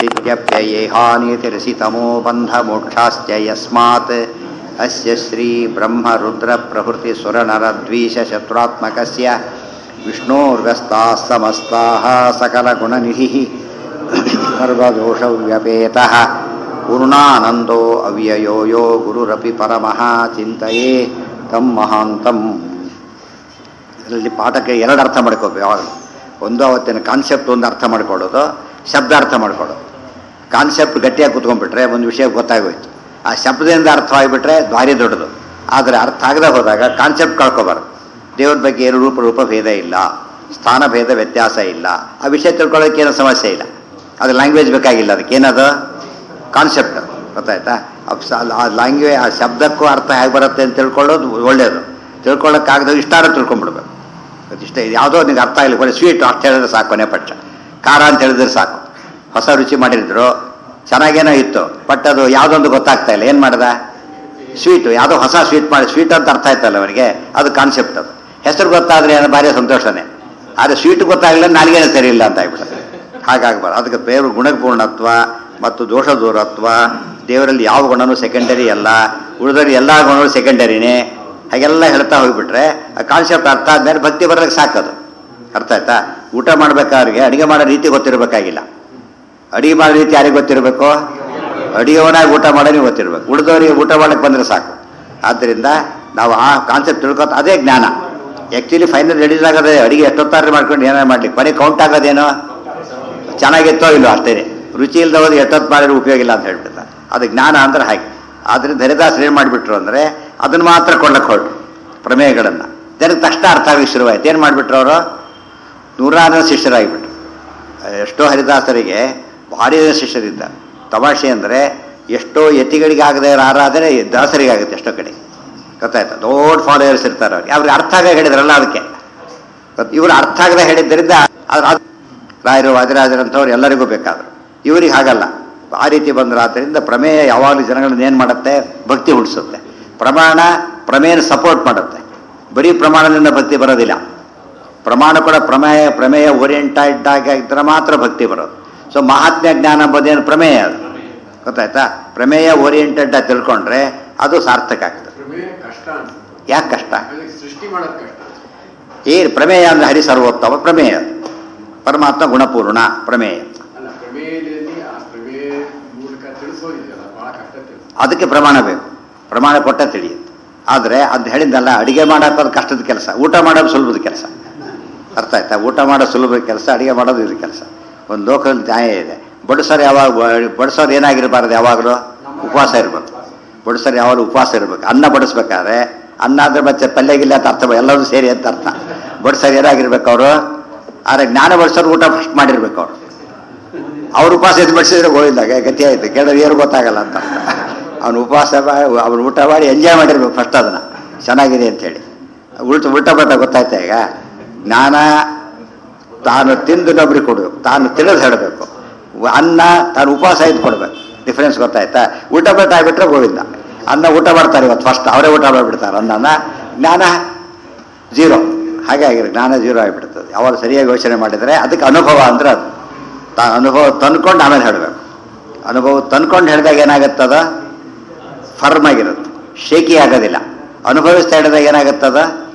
इत्यप्ययेहानीतिरसितमो बन्धमोक्षाश्च यस्मात् अस्य श्रीब्रह्मरुद्रप्रभृतिसुरनरद्वीषशत्रुरात्मकस्य विष्णोर्व्यस्ताः समस्ताः सकलगुणनिधिः सर्वदोषव्यपेतः पूर्णानन्दो अव्ययो यो गुरुरपि परमः ಚಿಂತೆಯೇ ತಂ ಮಹಾಂತಂ ಇದರಲ್ಲಿ ಪಾಠಕ್ಕೆ ಎರಡು ಅರ್ಥ ಮಾಡ್ಕೋಬೇಕು ಯಾವಾಗ ಒಂದು ಅವತ್ತಿನ ಕಾನ್ಸೆಪ್ಟ್ ಒಂದು ಅರ್ಥ ಮಾಡ್ಕೊಳ್ಳೋದು ಶಬ್ದ ಅರ್ಥ ಮಾಡ್ಕೊಳ್ಳೋದು ಕಾನ್ಸೆಪ್ಟ್ ಗಟ್ಟಿಯಾಗಿ ಕುತ್ಕೊಂಡ್ಬಿಟ್ರೆ ಒಂದು ವಿಷಯ ಗೊತ್ತಾಗೋಯ್ತು ಆ ಶಬ್ದದಿಂದ ಅರ್ಥ ಆಗಿಬಿಟ್ರೆ ಭಾರಿ ದೊಡ್ಡದು ಆದರೆ ಅರ್ಥ ಆಗದೆ ಹೋದಾಗ ಕಾನ್ಸೆಪ್ಟ್ ಕಳ್ಕೊಬಾರ್ದು ದೇವ್ರ ಬಗ್ಗೆ ಏನು ರೂಪ ರೂಪ ಭೇದ ಇಲ್ಲ ಸ್ಥಾನ ಭೇದ ವ್ಯತ್ಯಾಸ ಇಲ್ಲ ಆ ವಿಷಯ ತಿಳ್ಕೊಳ್ಳೋಕೆ ಏನೋ ಸಮಸ್ಯೆ ಇಲ್ಲ ಅದು ಲ್ಯಾಂಗ್ವೇಜ್ ಬೇಕಾಗಿಲ್ಲ ಅದಕ್ಕೆ ಏನದು ಕಾನ್ಸೆಪ್ಟ್ ಗೊತ್ತಾಯ್ತಾ ಅಪ್ಸ- ಆ ಲ್ಯಾಂಗ್ವೇಜ್ ಆ ಶಬ್ದಕ್ಕೂ ಅರ್ಥ ಹೇಗೆ ಬರುತ್ತೆ ಅಂತ ತಿಳ್ಕೊಳ್ಳೋದು ಒಳ್ಳೆಯದು ತಿಳ್ಕೊಳ್ಳೋಕ್ಕಾಗದ ಇಷ್ಟಾರ ತಿಳ್ಕೊಂಡ್ಬಿಡ್ಬೇಕು ಇಷ್ಟ ಯಾವುದೋ ನಿಂಗೆ ಅರ್ಥ ಆಗಿಲ್ಲ ಬರೀ ಸ್ವೀಟ್ ಅರ್ಥ ಹೇಳಿದ್ರೆ ಸಾಕು ಕೊನೆ ಪಕ್ಷ ಖಾರ ಅಂತ ಹೇಳಿದ್ರೆ ಸಾಕು ಹೊಸ ರುಚಿ ಮಾಡಿದ್ರು ಚೆನ್ನಾಗೇನೋ ಇತ್ತು ಬಟ್ ಅದು ಯಾವುದೊಂದು ಗೊತ್ತಾಗ್ತಾ ಇಲ್ಲ ಏನು ಮಾಡ್ದ ಸ್ವೀಟು ಯಾವುದೋ ಹೊಸ ಸ್ವೀಟ್ ಮಾಡಿ ಸ್ವೀಟ್ ಅಂತ ಅರ್ಥ ಆಯ್ತಲ್ಲ ಅವನಿಗೆ ಅದು ಕಾನ್ಸೆಪ್ಟ್ ಅದು ಹೆಸರು ಗೊತ್ತಾದ್ರೆ ಏನೋ ಭಾರಿ ಸಂತೋಷನೇ ಆದರೆ ಸ್ವೀಟ್ ಗೊತ್ತಾಗಲಿಲ್ಲ ನಾಲಿಗೆನೇ ಸರಿ ಇಲ್ಲ ಅಂತ ಆಗ್ಬಿಡುತ್ತೆ ಹಾಗಾಗಬಾರ್ದು ಅದಕ್ಕೆ ದೇವ್ರ ಗುಣಪೂರ್ಣತ್ವ ಮತ್ತು ದೋಷ ದೂರತ್ವ ದೇವರಲ್ಲಿ ಯಾವ ಗುಣನೂ ಸೆಕೆಂಡರಿ ಅಲ್ಲ ಉಳಿದವರು ಎಲ್ಲ ಗುಣಗಳು ಸೆಕೆಂಡರಿನೇ ಹಾಗೆಲ್ಲ ಹೇಳ್ತಾ ಹೋಗ್ಬಿಟ್ರೆ ಆ ಕಾನ್ಸೆಪ್ಟ್ ಅರ್ಥ ಆದ್ಮೇಲೆ ಭಕ್ತಿ ಬರೋಕ್ಕೆ ಸಾಕದು ಅರ್ಥ ಆಯ್ತಾ ಊಟ ಮಾಡ್ಬೇಕಾದ್ರೆ ಅಡುಗೆ ಮಾಡೋ ರೀತಿ ಗೊತ್ತಿರಬೇಕಾಗಿಲ್ಲ ಅಡುಗೆ ಮಾಡೋ ರೀತಿ ಯಾರಿಗೆ ಗೊತ್ತಿರಬೇಕು ಅಡುಗೆವನಾಗಿ ಊಟ ಮಾಡೋನಿಗೆ ಗೊತ್ತಿರಬೇಕು ಉಳಿದವರಿಗೆ ಊಟ ಮಾಡಕ್ಕೆ ಬಂದರೆ ಸಾಕು ಆದ್ದರಿಂದ ನಾವು ಆ ಕಾನ್ಸೆಪ್ಟ್ ತಿಳ್ಕೊತ ಅದೇ ಜ್ಞಾನ ಆ್ಯಕ್ಚುಲಿ ಫೈನಲ್ ರೆಡೀಸ್ ಆಗೋದೇ ಅಡುಗೆ ಎಷ್ಟೊತ್ತಾದ್ರೆ ಮಾಡ್ಕೊಂಡು ಏನಾರು ಮಾಡ್ಲಿಕ್ಕೆ ಬರೀ ಕೌಂಟ್ ಆಗೋದೇನೋ ಚೆನ್ನಾಗಿತ್ತೋ ಇಲ್ಲೋ ಅಷ್ಟೇ ರುಚಿ ಇಲ್ಲದ ಹೋದ್ರೆ ಎಷ್ಟೊತ್ತು ಮಾಡಿದ್ರೆ ಉಪಯೋಗ ಇಲ್ಲ ಅಂತ ಹೇಳ್ಬಿಡ್ತಾರೆ ಅದು ಜ್ಞಾನ ಅಂದ್ರೆ ಹಾಗೆ ಆದ್ದರಿಂದ ಹರಿದಾಸರು ಏನು ಮಾಡಿಬಿಟ್ರು ಅಂದರೆ ಅದನ್ನು ಮಾತ್ರ ಕೊಳ್ಳಕ್ಕೆ ಹೊರಟು ಪ್ರಮೇಯಗಳನ್ನು ಜನಕ್ಕೆ ತಕ್ಷಣ ಅರ್ಥ ಆಗಿ ಶುರುವಾಯ್ತು ಏನು ಮಾಡಿಬಿಟ್ರು ಅವರು ನೂರಾರು ಶಿಷ್ಯರಾಗಿಬಿಟ್ರು ಎಷ್ಟೋ ಹರಿದಾಸರಿಗೆ ಭಾರಿ ಶಿಷ್ಯರಿದ್ದಾರೆ ತಮಾಷೆ ಅಂದರೆ ಎಷ್ಟೋ ಯತಿಗಳಿಗೆ ಆಗದೆ ಇರೋ ಆರಾಧನೆ ದಾಸರಿಗೆ ಆಗುತ್ತೆ ಎಷ್ಟೋ ಕಡೆ ಗೊತ್ತಾಯ್ತು ದೊಡ್ಡ ಫಾಲೋಯರ್ಸ್ ಇರ್ತಾರೆ ಅವ್ರಿಗೆ ಅವ್ರಿಗೆ ಅರ್ಥ ಆಗ ಹೇಳಿದ್ರಲ್ಲ ಅದಕ್ಕೆ ಇವರು ಅರ್ಥ ಆಗದೆ ಹೇಳಿದ್ದರಿಂದ ಅದು ಅದು ರಾಯರು ವಾದಿರಾಜರಂಥವ್ರು ಎಲ್ಲರಿಗೂ ಬೇಕಾದರು ಇವ್ರಿಗೆ ಹಾಗಲ್ಲ ಆ ರೀತಿ ಬಂದ್ರಾದ್ರಿಂದ ಪ್ರಮೇಯ ಯಾವಾಗಲೂ ಜನಗಳನ್ನ ಏನು ಮಾಡುತ್ತೆ ಭಕ್ತಿ ಹುಟ್ಟಿಸುತ್ತೆ ಪ್ರಮಾಣ ಪ್ರಮೇಯನ ಸಪೋರ್ಟ್ ಮಾಡುತ್ತೆ ಬರೀ ಪ್ರಮಾಣದಿಂದ ಭಕ್ತಿ ಬರೋದಿಲ್ಲ ಪ್ರಮಾಣ ಕೂಡ ಪ್ರಮೇಯ ಪ್ರಮೇಯ ಓರಿಯೆಂಟೆಡ್ ಆಗಿದ್ರೆ ಮಾತ್ರ ಭಕ್ತಿ ಬರೋದು ಸೊ ಮಹಾತ್ಮ್ಯ ಜ್ಞಾನ ಎಂಬುದೇನು ಪ್ರಮೇಯ ಅದು ಗೊತ್ತಾಯ್ತಾ ಪ್ರಮೇಯ ಓರಿಯೆಂಟೆಡ್ ಆಗಿ ತಿಳ್ಕೊಂಡ್ರೆ ಅದು ಸಾರ್ಥಕ ಆಗ್ತದೆ ಪ್ರಮೇಯ ಕಷ್ಟ ಅನ್ಸುತ್ತೆ ಯಾಕೆ ಕಷ್ಟ ಅದಕ್ಕೆ ಸೃಷ್ಟಿ ಮಾಡೋದು ಕಷ್ಟ ಅನ್ಸುತ್ತೆ. ಏ ಪ್ರಮೇಯ ಅಂದರೆ ಹರಿ ಸರ್ವೋತ್ತಮ ಪ್ರಮೇಯ ಅದು. ಪರಮಾತ್ಮ ಗುಣಪೂರ್ಣ ಪ್ರಮೇಯ ಅಲ್ಲ ಪ್ರಮೇಯದಲ್ಲಿ ಆ ಪ್ರಮೇಯ ಮೂಲಕ ತಿಳಿಸೋದಿದೆಯಲ್ಲ ಬಹಳ ಕಷ್ಟ ತಿಳಿಸೋದು ಅದಕ್ಕೆ ಪ್ರಮಾಣ ಬೇಕು ಪ್ರಮಾಣ ಕೊಟ್ಟ ತಿಳಿಯುತ್ತೆ ಆದರೆ ಅದು ಹೇಳಿದ್ದಲ್ಲ ಅಡಿಗೆ ಮಾಡೋದು ಕಷ್ಟದ ಕೆಲಸ ಊಟ ಮಾಡೋದು ಸುಲಭದ ಕೆಲಸ ಅರ್ಥ ಆಯ್ತಾ ಊಟ ಮಾಡೋದು ಸುಲಭದ ಕೆಲಸ ಅಡಿಗೆ ಮಾಡೋದು ಇದು ಕೆಲಸ ಒಂದು ಲೋಕದಲ್ಲಿ ನ್ಯಾಯ ಇದೆ ಬಡಿಸೋರು ಯಾವಾಗ ಬಡಿಸೋರು ಏನಾಗಿರಬಾರ್ದು ಯಾವಾಗಲೂ ಉಪವಾಸ ಇರಬೇಕು ಬಡಿಸೋರು ಯಾವಾಗಲೂ ಉಪವಾಸ ಇರಬೇಕು ಅನ್ನ ಬಡಿಸ್ಬೇಕಾದ್ರೆ ಅನ್ನ ಅಂದ್ರೆ ಮತ್ತೆ ಪಲ್ಯಗಿಲ್ಲ ಅಂತ ಅರ್ಥ ಎಲ್ಲರೂ ಸೇರಿ ಅಂತ ಅರ್ಥ ಬಡಿಸೋರು ಏನಾಗಿರ್ಬೇಕು ಅವರು ಆದರೆ ಜ್ಞಾನ ಬಡಿಸೋರು ಊಟ ಫಸ್ಟ್ ಮಾಡಿರ್ಬೇಕು ಅವರು ಅವ್ರು ಉಪವಾಸ ಎದ್ದು ಬಡಿಸಿದ್ರೆ ಹೋಗಿದ್ದಾಗ ಗತಿ ಆಯ್ತು ಕೇಳೋರು ಏನು ಗೊತ್ತಾಗಲ್ಲ ಅಂತ ಅವನು ಉಪವಾಸ ಅವ್ನು ಊಟ ಮಾಡಿ ಎಂಜಾಯ್ ಮಾಡಿರ್ಬೇಕು ಫಸ್ಟ್ ಅದನ್ನ ಚೆನ್ನಾಗಿದೆ ಅಂತೇಳಿ ಉಲ್ಟ ಉಲ್ಟ ಬಟ್ಟ ಗೊತ್ತಾಯ್ತಾ ಈಗ ಜ್ಞಾನ ತಾನು ತಿಂದು ಇನ್ನೊಬ್ರಿಗೆ ಕೊಡಬೇಕು ತಾನು ತಿಳಿದು ಹೇಳಬೇಕು ಅನ್ನ ತಾನು ಉಪವಾಸ ಇದ್ದು ಕೊಡ್ಬೇಕು ಡಿಫ್ರೆನ್ಸ್ ಗೊತ್ತಾಯ್ತಾ ಊಟ ಬಟ್ಟ ಆಗಿಬಿಟ್ರೆ ಗೋವಿಂದ ಅನ್ನ ಊಟ ಮಾಡ್ತಾರೆ ಇವತ್ತು ಫಸ್ಟ್ ಅವರೇ ಊಟ ಮಾಡಿಬಿಡ್ತಾರೆ ಅನ್ನನ ಜ್ಞಾನ ಜೀರೋ ಹಾಗೆ ಆಗಿರೋ ಜ್ಞಾನ ಜೀರೋ ಆಗಿಬಿಡ್ತದೆ ಯಾವಾಗ ಸರಿಯಾಗಿ ಯೋಚನೆ ಮಾಡಿದರೆ ಅದಕ್ಕೆ ಅನುಭವ ಅಂದ್ರೆ ಅದು ತಾ ಅನುಭವ ತಂದ್ಕೊಂಡು ಆಮೇಲೆ ಹೇಳಬೇಕು ಅನುಭವ ತಂದ್ಕೊಂಡು ಹೇಳಿದಾಗ ಏನಾಗುತ್ತದ ಫರ್ಮ್ ಆಗಿರುತ್ತೆ ಶೇಕಿ ಆಗೋದಿಲ್ಲ ಅನುಭವಿಸ್ತಾ ಹಿಡಿದಾಗ ಏನಾಗುತ್ತದ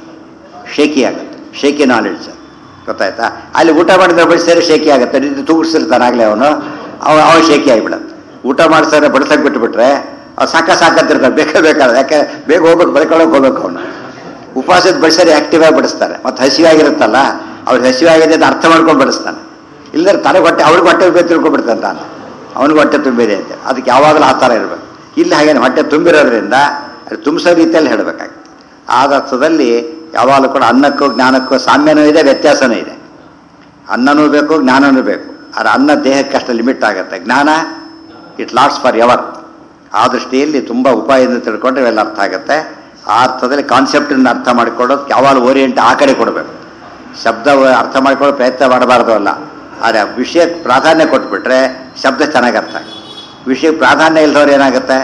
ಶೇಕಿ ಆಗುತ್ತೆ ಶೇಕಿ ನಾಲೆಡ್ಜ್ ಗೊತ್ತಾಯ್ತಾ ಅಲ್ಲಿ ಊಟ ಮಾಡಿದ್ರೆ ಬಡಿಸಿದ್ರೆ ಶೇಕಿ ಆಗುತ್ತೆ ಇದು ತೂಗಿಸಿರ್ತಾನೆ ಆಗಲೇ ಅವನು ಅವ ಅವ ಶೇಕಿ ಆಗಿಬಿಡುತ್ತೆ ಊಟ ಮಾಡಿಸಿದ್ರೆ ಬಡಿಸಕ್ಕೆ ಬಿಟ್ಬಿಟ್ರೆ ಅವ್ನು ಸಾಕ ಸಾಕಂತಿರ್ತಾರೆ ಬೇಕೇ ಬೇಕಾದ ಯಾಕೆ ಬೇಗ ಹೋಗ್ಬೇಕು ಬಳ್ಕೊಳಕ್ಕೆ ಹೋಗ್ಬೇಕು ಅವನು ಉಪವಾಸದ ಬಡಿಸರೆ ಆಕ್ಟಿವ್ ಆಗಿ ಬಡಿಸ್ತಾರೆ ಮತ್ತು ಹಸಿವಾಗಿರುತ್ತಲ್ಲ ಅವ್ರು ಹಸಿವಾಗಿದೆ ಅಂತ ಅರ್ಥ ಮಾಡ್ಕೊಂಡು ಬಡಿಸ್ತಾನೆ ಇಲ್ಲದ್ರೆ ತನಗೆ ಹೊಟ್ಟೆ ಅವ್ರಿಗೆ ಹೊಟ್ಟೆ ಬೇಕು ತಿಳ್ಕೊಂಡ್ಬಿಡ್ತಾನೆ ತಾನು ಅವನಿಗೆ ಹೊಟ್ಟೆ ತುಂಬಿದೆ ಅಂತ ಅದಕ್ಕೆ ಯಾವಾಗಲೂ ಆ ಥರ ಇರಬೇಕು ಇಲ್ಲಿ ಹಾಗೇನೆ ಹೊಟ್ಟೆ ತುಂಬಿರೋದ್ರಿಂದ ಅದು ತುಂಬಿಸೋ ರೀತಿಯಲ್ಲಿ ಹೇಳಬೇಕಾಗುತ್ತೆ ಆದ ಅರ್ಥದಲ್ಲಿ ಯಾವಾಗಲೂ ಕೂಡ ಅನ್ನಕ್ಕೂ ಜ್ಞಾನಕ್ಕೂ ಸಾಮ್ಯನೂ ಇದೆ ವ್ಯತ್ಯಾಸನೂ ಇದೆ ಅನ್ನನೂ ಬೇಕು ಜ್ಞಾನನೂ ಬೇಕು ಆದರೆ ಅನ್ನ ದೇಹಕ್ಕೆ ಅಷ್ಟು ಲಿಮಿಟ್ ಆಗುತ್ತೆ ಜ್ಞಾನ ಇಟ್ ಲಾಸ್ಟ್ ಫಾರ್ ಎವರ್ ಆ ದೃಷ್ಟಿಯಲ್ಲಿ ತುಂಬ ಉಪಾಯದಿಂದ ತಿಳ್ಕೊಂಡ್ರೆ ಇವೆಲ್ಲ ಅರ್ಥ ಆಗುತ್ತೆ ಆ ಅರ್ಥದಲ್ಲಿ ಕಾನ್ಸೆಪ್ಟನ್ನು ಅರ್ಥ ಮಾಡಿಕೊಳ್ಳೋದು ಯಾವಾಗ ಓರಿಯೆಂಟ್ ಆ ಕಡೆ ಕೊಡಬೇಕು ಶಬ್ದ ಅರ್ಥ ಮಾಡ್ಕೊಳ್ಳೋ ಪ್ರಯತ್ನ ಮಾಡಬಾರ್ದು ಅಲ್ಲ ಆದರೆ ಆ ವಿಷಯಕ್ಕೆ ಪ್ರಾಧಾನ್ಯ ಕೊಟ್ಬಿಟ್ರೆ ಶಬ್ದ ಚೆನ್ನಾಗಿ ಅರ್ಥ ಆಗುತ್ತೆ ವಿಷಯಕ್ಕೆ ಪ್ರಾಧಾನ್ಯ ಇಲ್ದವ್ರು ಏನಾಗುತ್ತೆ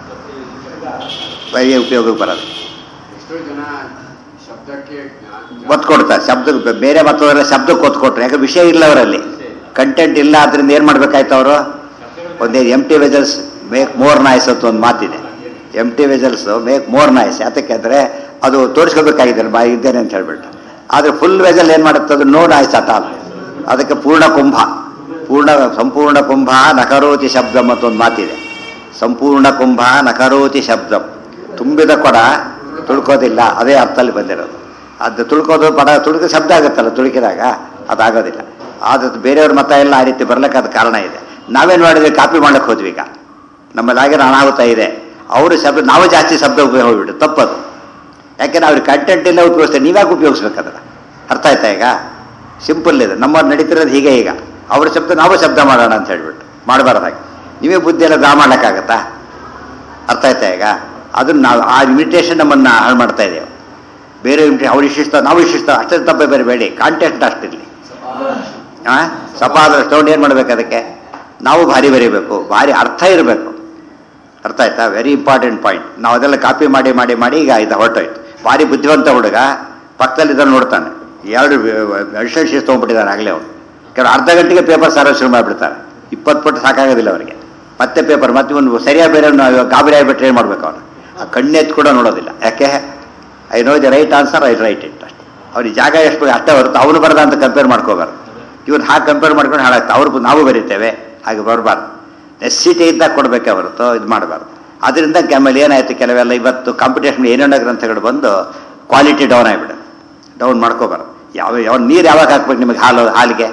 ಬರೀ ಉಪಯೋಗಕ್ಕೆ ಬರೋದು ಎಷ್ಟೋ ಜನ ಶಬ್ದಕ್ಕೆ ಜ್ಞಾನ- ಒತ್ತು ಕೊಡ್ತಾರೆ ಶಬ್ದಕ್ಕೆ ಬೇರೆ ಮತ್ತೋದ್ರೆ ಶಬ್ದಕ್ಕೆ ಒತ್ತು ಕೊಟ್ರು ಯಾಕಂದ್ರೆ ವಿಷಯ ಇಲ್ಲ ಅವರಲ್ಲಿ ಕಂಟೆಂಟ್ ಇಲ್ಲ ಆದ್ರಿಂದ ಏನು ಮಾಡ್ಬೇಕಾಯ್ತು ಅವರು ಒಂದೇ empty vessels make more noise ಅಂತ ಒಂದು ಮಾತಿದೆ empty vessels make more noise ಯಾತಕ್ಕೆ ಅಂದರೆ ಅದು ತೋರಿಸ್ಕೋಬೇಕಾಗಿದೆ ಬಾ ಇದ್ದೇನೆ ಅಂತ ಹೇಳ್ಬಿಟ್ಟು ಆದರೆ ಫುಲ್ ವೆಜಲ್ ಏನು ಮಾಡುತ್ತೆ ಅದು ನೋ ನಾಯ್ಸ್ ಅಟ ಅಲ್ಲ ಅದಕ್ಕೆ ಪೂರ್ಣ ಕುಂಭ ಪೂರ್ಣ ಸಂಪೂರ್ಣ ಕುಂಭ ನಕರೋತಿ ಶಬ್ದಂ ಅಂತ ಒಂದು ಮಾತಿದೆ ಸಂಪೂರ್ಣ ಕುಂಭ ನಕರೋತಿ ಶಬ್ದಂ ತುಂಬಿದ ಕೊಡ ತುಳ್ಕೋದಿಲ್ಲ ಅದೇ ಅರ್ಥದಲ್ಲಿ ಬಂದಿರೋದು ಅದು ತುಳ್ಕೋದು ಪಡ ತುಳುಕ ಶಬ್ದ ಆಗುತ್ತಲ್ಲ ತುಳುಕಿದಾಗ ಅದಾಗೋದಿಲ್ಲ ಆದದ್ದು ಬೇರೆಯವ್ರ ಮತ ಎಲ್ಲ ಆ ರೀತಿ ಬರ್ಲಿಕ್ಕೆ ಅದು ಕಾರಣ ಇದೆ ನಾವೇನು ಮಾಡಿದ್ವಿ ಕಾಪಿ ಮಾಡ್ಲಿಕ್ಕೆ ಹೋದ್ವಿ ಈಗ ನಮ್ಮಲ್ಲಾಗಿರೋ ಅನಾಹುತ ಇದೆ ಅವರು ಶಬ್ದ ನಾವು ಜಾಸ್ತಿ ಶಬ್ದ ಉಪಯೋಗ ಹೋಗ್ಬಿಟ್ಟು ತಪ್ಪದು ಯಾಕೆಂದ್ರೆ ಅವ್ರಿಗೆ ಕಂಟೆಂಟ್ ಇಲ್ಲ ಉಪಯೋಗಿಸ್ತಾರೆ ನೀವ್ಯಾಕೆ ಉಪಯೋಗಿಸ್ಬೇಕದನ್ನ ಅರ್ಥ ಆಯ್ತಾ ಈಗ ಸಿಂಪಲ್ ಇದೆ ನಮ್ಮವ್ರು ನಡೀತಿರೋದು ಹೀಗೆ ಈಗ ಅವ್ರ ಶಬ್ದ ನಾವು ಶಬ್ದ ಮಾಡೋಣ ಅಂತ ಹೇಳ್ಬಿಟ್ಟು ಮಾಡಬಾರ್ದಾಗಿ ನೀವೇ ಬುದ್ಧಿ ಎಲ್ಲ ಡ್ರಾ ಮಾಡ್ಲಿಕ್ಕಾಗತ್ತಾ ಅರ್ಥ ಆಯ್ತಾ ಈಗ ಅದನ್ನ ನಾವು ಆ ಇಮಿಟೇಷನ್ ನಮ್ಮನ್ನ ಹಾಳು ಮಾಡ್ತಾ ಇದ್ದೇವೆ ಬೇರೆ ಇಮಿಟೇ ಅವ್ರು ಇಷ್ಟಿಷ್ಟ ನಾವು ಇಷ್ಟಿಷ್ಟ ಅಷ್ಟೇ ತಪ್ಪೇ ಬೇರೆ ಬೇಡಿ ಕಾಂಟೆಂಟ್ ಅಷ್ಟಿರಲಿ ಆ ಸಪಾದ ಸ್ಟೋನ್ ಏನು ಮಾಡ್ಬೇಕು ಅದಕ್ಕೆ ನಾವು ಭಾರಿ ಬರೀಬೇಕು ಭಾರಿ ಅರ್ಥ ಇರಬೇಕು ಅರ್ಥ ಆಯ್ತಾ ವೆರಿ ಇಂಪಾರ್ಟೆಂಟ್ ಪಾಯಿಂಟ್ ನಾವು ಅದೆಲ್ಲ ಕಾಪಿ ಮಾಡಿ ಮಾಡಿ ಮಾಡಿ ಈಗ ಇದು ಹೊರಟೋಯ್ತು ಭಾರಿ ಬುದ್ಧಿವಂತ ಹುಡುಗ ಪಕ್ಕದಲ್ಲಿ ಇದನ್ನು ನೋಡ್ತಾನೆ ಎರಡು ಅಡಿಷನಲ್ ಶೀಸ್ ತೊಗೊಂಡ್ಬಿಟ್ಟಿದ್ದಾನೆ ಆಗಲೇ ಅವನು ಕೆಲವು ಅರ್ಧ ಗಂಟೆಗೆ ಪೇಪರ್ ಸಾರ ಶುರು ಮಾಡಿಬಿಡ್ತಾರೆ ಇಪ್ಪತ್ತು ಪಟ್ಟು ಸಾಕಾಗೋದಿಲ್ಲ ಅವರಿಗೆ ಮತ್ತೆ ಪೇಪರ್ ಮತ್ತೆ ಒಂದು ಸರಿಯಾಗಿ ಬೇರೆ ಗಾಬರಿ ಆಗಿಬಿಟ್ರೆ ಏನು ಮಾಡ್ಬೇಕು ಅವನು ಆ ಕಣ್ಣೆತ್ತು ಕೂಡ ನೋಡೋದಿಲ್ಲ ಯಾಕೆ I know the right answer I write it ಅಷ್ಟೇ ಅವ್ರಿಗೆ ಜಾಗ ಎಷ್ಟು ಅಷ್ಟೇ ಹೊರತು ಅವನು ಬರದ ಅಂತ ಕಂಪೇರ್ ಮಾಡ್ಕೋಬಾರ್ದು ಇವ್ರು ಹಾಗೆ ಕಂಪೇರ್ ಮಾಡ್ಕೊಂಡು ಹಾಳಾಗ್ತದೆ ಅವ್ರು ನಾವು ಬರೀತೇವೆ ಹಾಗೆ ಬರಬಾರ್ದು ನೆಸ್ಸಿಟಿ ಇದ್ದಾಗ ಕೊಡಬೇಕೆ ಹೊರತು ಇದು ಮಾಡಬಾರ್ದು ಅದರಿಂದ ಆಮೇಲೆ ಏನಾಯ್ತು ಕೆಲವೆಲ್ಲ ಇವತ್ತು ಕಾಂಪಿಟೇಷನ್ ಏನೇನೋ ಗ್ರಂಥಗಳು ಬಂದು ಕ್ವಾಲಿಟಿ ಡೌನ್ ಆಗಿಬಿಡುತ್ತೆ ಡೌನ್ ಮಾಡ್ಕೋಬಾರ್ದು ಯಾವ ಯಾವ ನೀರು ಯಾವಾಗ ಹಾಕ್ಬೇಕು ನಿಮಗೆ ಹಾಲು ಹಾಲಿಗೆ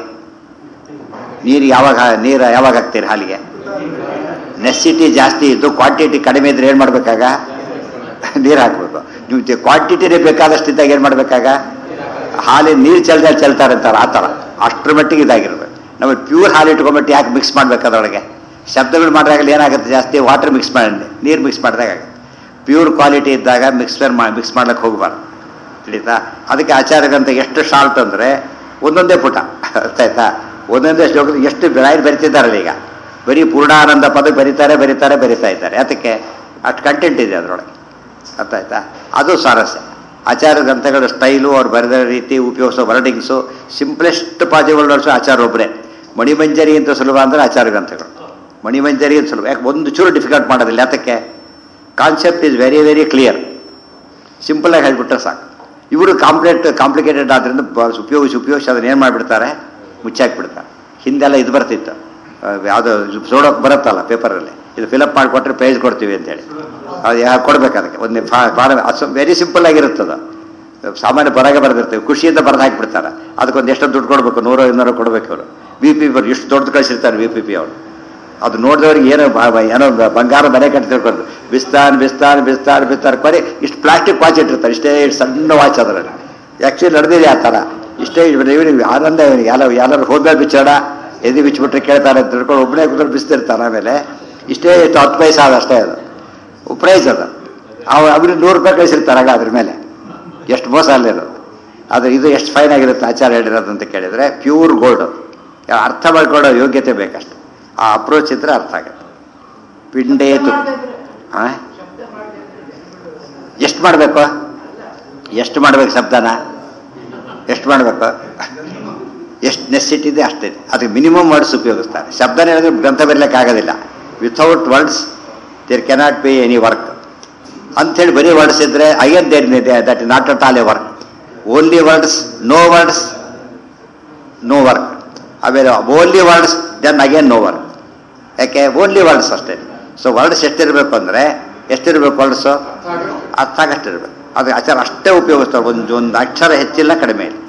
ನೀರು ಯಾವಾಗ ನೀರು ಯಾವಾಗ ಹಾಕ್ತೀರಿ ಹಾಲಿಗೆ ನೆಸ್ಸಿಟಿ ಜಾಸ್ತಿ ಇದ್ದು ಕ್ವಾಂಟಿಟಿ ಕಡಿಮೆ ಇದ್ರೆ ಏನು ಮಾಡಬೇಕಾಗ ನೀರು ಹಾಕ್ಬೇಕು ನೀವು ಕ್ವಾಂಟಿಟಿನೇ ಬೇಕಾದಷ್ಟಿದ್ದಾಗ ಏನು ಮಾಡಬೇಕಾಗ ಹಾಲಿನ ನೀರು ಚೆಲ್ದಲ್ಲಿ ಚೆಲ್ತಾರೆ ಅಂತಾರೆ ಆ ಥರ ಅಷ್ಟರ ಮಟ್ಟಿಗೆ ಇದಾಗಿರ್ಬೇಕು ನಾವು ಪ್ಯೂರ್ ಹಾಲು ಇಟ್ಕೊಂಡ್ಬಿಟ್ಟು ಯಾಕೆ ಮಿಕ್ಸ್ ಮಾಡ್ಬೇಕು ಅದರೊಳಗೆ ಶಬ್ದಗಳು ಮಾಡಿದಾಗಲಿ ಏನಾಗುತ್ತೆ ಜಾಸ್ತಿ ವಾಟರ್ ಮಿಕ್ಸ್ ಮಾಡಿ ನೀರು ಮಿಕ್ಸ್ ಮಾಡಿದಾಗ ಆಗುತ್ತೆ ಪ್ಯೂರ್ ಕ್ವಾಲಿಟಿ ಇದ್ದಾಗ ಮಿಕ್ಸ್ಚರ್ ಮಾ ಮಿಕ್ಸ್ ಮಾಡ್ಲಿಕ್ಕೆ ಹೋಗಬಾರ್ದು ತಿಳಿತಾ ಅದಕ್ಕೆ ಆಚಾರ್ಯಗಂತ ಎಷ್ಟು ಶಾರ್ಟ್ ಅಂದರೆ ಒಂದೊಂದೇ ಪುಟ ಅರ್ಥ ಆಯ್ತಾ ಒಂದೊಂದೇ ಶ್ಲೋಕದ ಎಷ್ಟು ಬೆಳಾಯಿ ಬರಿತಿದ್ದಾರಲ್ಲ ಈಗ ಬರೀ ಪೂರ್ಣಾನಂದ ಪದ ಬರೀತಾರೆ ಬರೀತಾರೆ ಬರಿತಾ ಇದ್ದಾರೆ ಅದಕ್ಕೆ ಅಷ್ಟು ಕಂಟೆಂಟ್ ಇದೆ ಅದರೊಳಗೆ ಅರ್ಥ ಆಯ್ತಾ ಅದು ಸ್ವಾರಸ್ಯ ಆಚಾರ ಗ್ರಂಥಗಳ ಸ್ಟೈಲು ಅವ್ರು ಬರೆದ ರೀತಿ ಉಪಯೋಗಿಸೋ ವರ್ಡಿಂಗ್ಸು ಸಿಂಪ್ಲೆಸ್ಟ್ ಪಾಸಿಬಲ್ ವರ್ಡ್ಸು ಆಚಾರ ಒಬ್ಬರೇ ಮಣಿಮಂಜರಿ ಅಂತ ಸುಲಭ ಅಂದರೆ ಆಚಾರ ಗ್ರಂಥಗಳು ಮಣಿಮಂಜರಿ ಅಂತ ಸುಲಭ ಯಾಕೆ ಒಂದು ಚೂರು ಡಿಫಿಕಲ್ಟ್ ಮಾಡೋದಿಲ್ಲ ಯಾತಕ್ಕೆ concept is very very clear ಸಿಂಪಲಾಗಿ ಹೇಳ್ಬಿಟ್ರೆ ಸಾಕು ಇವರು ಕಾಂಪ್ಲೇಟ್ ಕಾಂಪ್ಲಿಕೇಟೆಡ್ ಆದ್ದರಿಂದ ಬ- ಉಪಯೋಗಿಸಿ ಉಪಯೋಗಿಸಿ ಅದನ್ನ ಏನು ಮಾಡಿಬಿಡ್ತಾರೆ ಮುಚ್ಚಾಕ್ಬಿಡ್ತಾರೆ ಹಿಂದೆಲ್ಲ ಇದು ಬರ್ತಿತ್ತು ಯಾವುದೋ ಸೋಡೋಕೆ ಬರುತ್ತಲ್ಲ ಪೇಪರಲ್ಲಿ ಇದು ಫಿಲಪ್ ಮಾಡಿಕೊಟ್ರೆ ಪೇಜ್ ಕೊಡ್ತೀವಿ ಅಂತೇಳಿ ಅದು ಯಾ ಕೊಡ್ಬೇಕು ಅದಕ್ಕೆ ಒಂದು ಫಾರ್ಮ್ ವೆರಿ ಸಿಂಪಲ್ ಆಗಿರುತ್ತದು ಸಾಮಾನ್ಯ ಬರಾಗೆ ಬರೆದಿರ್ತೇವೆ ಖುಷಿಯಿಂದ ಬರೆದು ಹಾಕಿಬಿಡ್ತಾರೆ ಅದಕ್ಕೊಂದು ಎಷ್ಟು ದುಡ್ಡು ಕೊಡಬೇಕು ನೂರೋ ಇನ್ನೂರು ಕೊಡಬೇಕು ಅವರು ವಿ ಪಿ ಬರ್ ಎಷ್ಟು ದೊಡ್ಡ ಕಳಿಸಿರ್ತಾರೆ ವಿ ಪಿ ಪಿ ಅವರು ಅದು ನೋಡಿದವ್ರಿಗೆ ಏನೋ ಬ- ಬ- ಏನೋ ಬ- ಬಂಗಾರ ಮನೆ ಕಟ್ಟಿ ತಿಳ್ಕೊಂಡು ಬಿಸ್ತಾನ್ ಬಿಸ್ತಾನ್ ಬಿಸ್ತಾನ್ ಬಿಸ್ತಾನ್ ಬರೀ ಇಷ್ಟು ಪ್ಲಾಸ್ಟಿಕ್ ವಾಚ್ ಇಟ್ಟಿರ್ತಾರೆ ಇಷ್ಟೇ ಇಷ್ಟು ಸಣ್ಣ ವಾಚ್ ಅದರಲ್ಲಿ ಆ್ಯಕ್ಚುಲಿ ನಡೆದಿದೆ ಆ ಥರ ಇಷ್ಟೇ ಇವನಿಗೆ ಆನಂದ ಇವನಿಗೆ ಎಲ್ಲ ಎಲ್ಲರೂ ಹೋದ್ಮೇಲೆ ಬಿಚ್ಚೋಣ ಎದಿ ಬಿಚ್ಚಿಬಿಟ್ರೆ ಕೇಳ್ತಾರೆ ಅಂತ ತಿಳ್ಕೊಂಡು ಒಬ್ಬನೇ ಕೂತ್ಕೊಂಡು ಬಿಸ್ತಿರ್ತಾನೆ ಆಮೇಲೆ ಇಷ್ಟೇ ಇಷ್ಟು ಹತ್ತು ಪೈಸೆ ಅದು ಅಷ್ಟೇ ಅದು ಪ್ರೈಸ್ ಅದು ಅವ ಅವ್ರಿಗೆ ನೂರು ರೂಪಾಯಿ ಕಳಿಸಿರ್ತಾರಾಗ ಅದ್ರ ಮೇಲೆ ಎಷ್ಟು ಮೋಸ ಅಲ್ಲಿರೋದು ಆದರೆ ಇದು ಎಷ್ಟು ಫೈನ್ ಆಗಿರುತ್ತೆ ಆಚಾರ ಹೇಳಿರೋದು ಅಂತ ಕೇಳಿದರೆ ಪ್ಯೂರ್ ಗೋಲ್ಡ್ ಅರ್ಥ ಮಾಡ್ಕೊಳ್ಳೋ ಯೋಗ್ಯತೆ ಬೇಕಷ್ಟು ಆ ಅಪ್ರೋಚ್ ಇದ್ರೆ ಅರ್ಥ ಆಗುತ್ತೆ ಪಿಂಡೇತು ಹಾಂ ಎಷ್ಟು ಮಾಡಬೇಕು ಎಷ್ಟು ಮಾಡ್ಬೇಕು ಶಬ್ದನ ಎಷ್ಟು ಮಾಡಬೇಕು ಎಷ್ಟು ನೆಸಿಟಿ ಇದೆ ಅಷ್ಟಿದೆ ಅದಕ್ಕೆ ಮಿನಿಮಮ್ ವರ್ಡ್ಸ್ ಉಪಯೋಗಿಸ್ತಾರೆ ಶಬ್ದನ ಹೇಳಿದ್ರೆ ಗ್ರಂಥ ಬರಲಿಕ್ಕೆ ಆಗೋದಿಲ್ಲ without words there cannot be any work ಅಂಥೇಳಿ ಬರೀ ವರ್ಡ್ಸ್ ಇದ್ರೆ ಅಯ್ಯನ್ there that is not at all a work only words no words no work ಆಮೇಲೆ only words then again no work ಯಾಕೆ ಓನ್ಲಿ ವರ್ಡ್ಸ್ ಅಷ್ಟೇ ಸೊ ವರ್ಡ್ಸ್ ಎಷ್ಟಿರಬೇಕು ಅಂದರೆ ಎಷ್ಟಿರಬೇಕು ವರ್ಡ್ಸು ಅರ್ಥ ಆಗಷ್ಟಿರ್ಬೇಕು ಅದು ಆಚಾರ ಅಷ್ಟೇ ಉಪಯೋಗಿಸ್ತಾರೆ ಒಂದು ಒಂದು ಅಕ್ಷರ ಹೆಚ್ಚಿಲ್ಲ ಕಡಿಮೆ ಇಲ್ಲ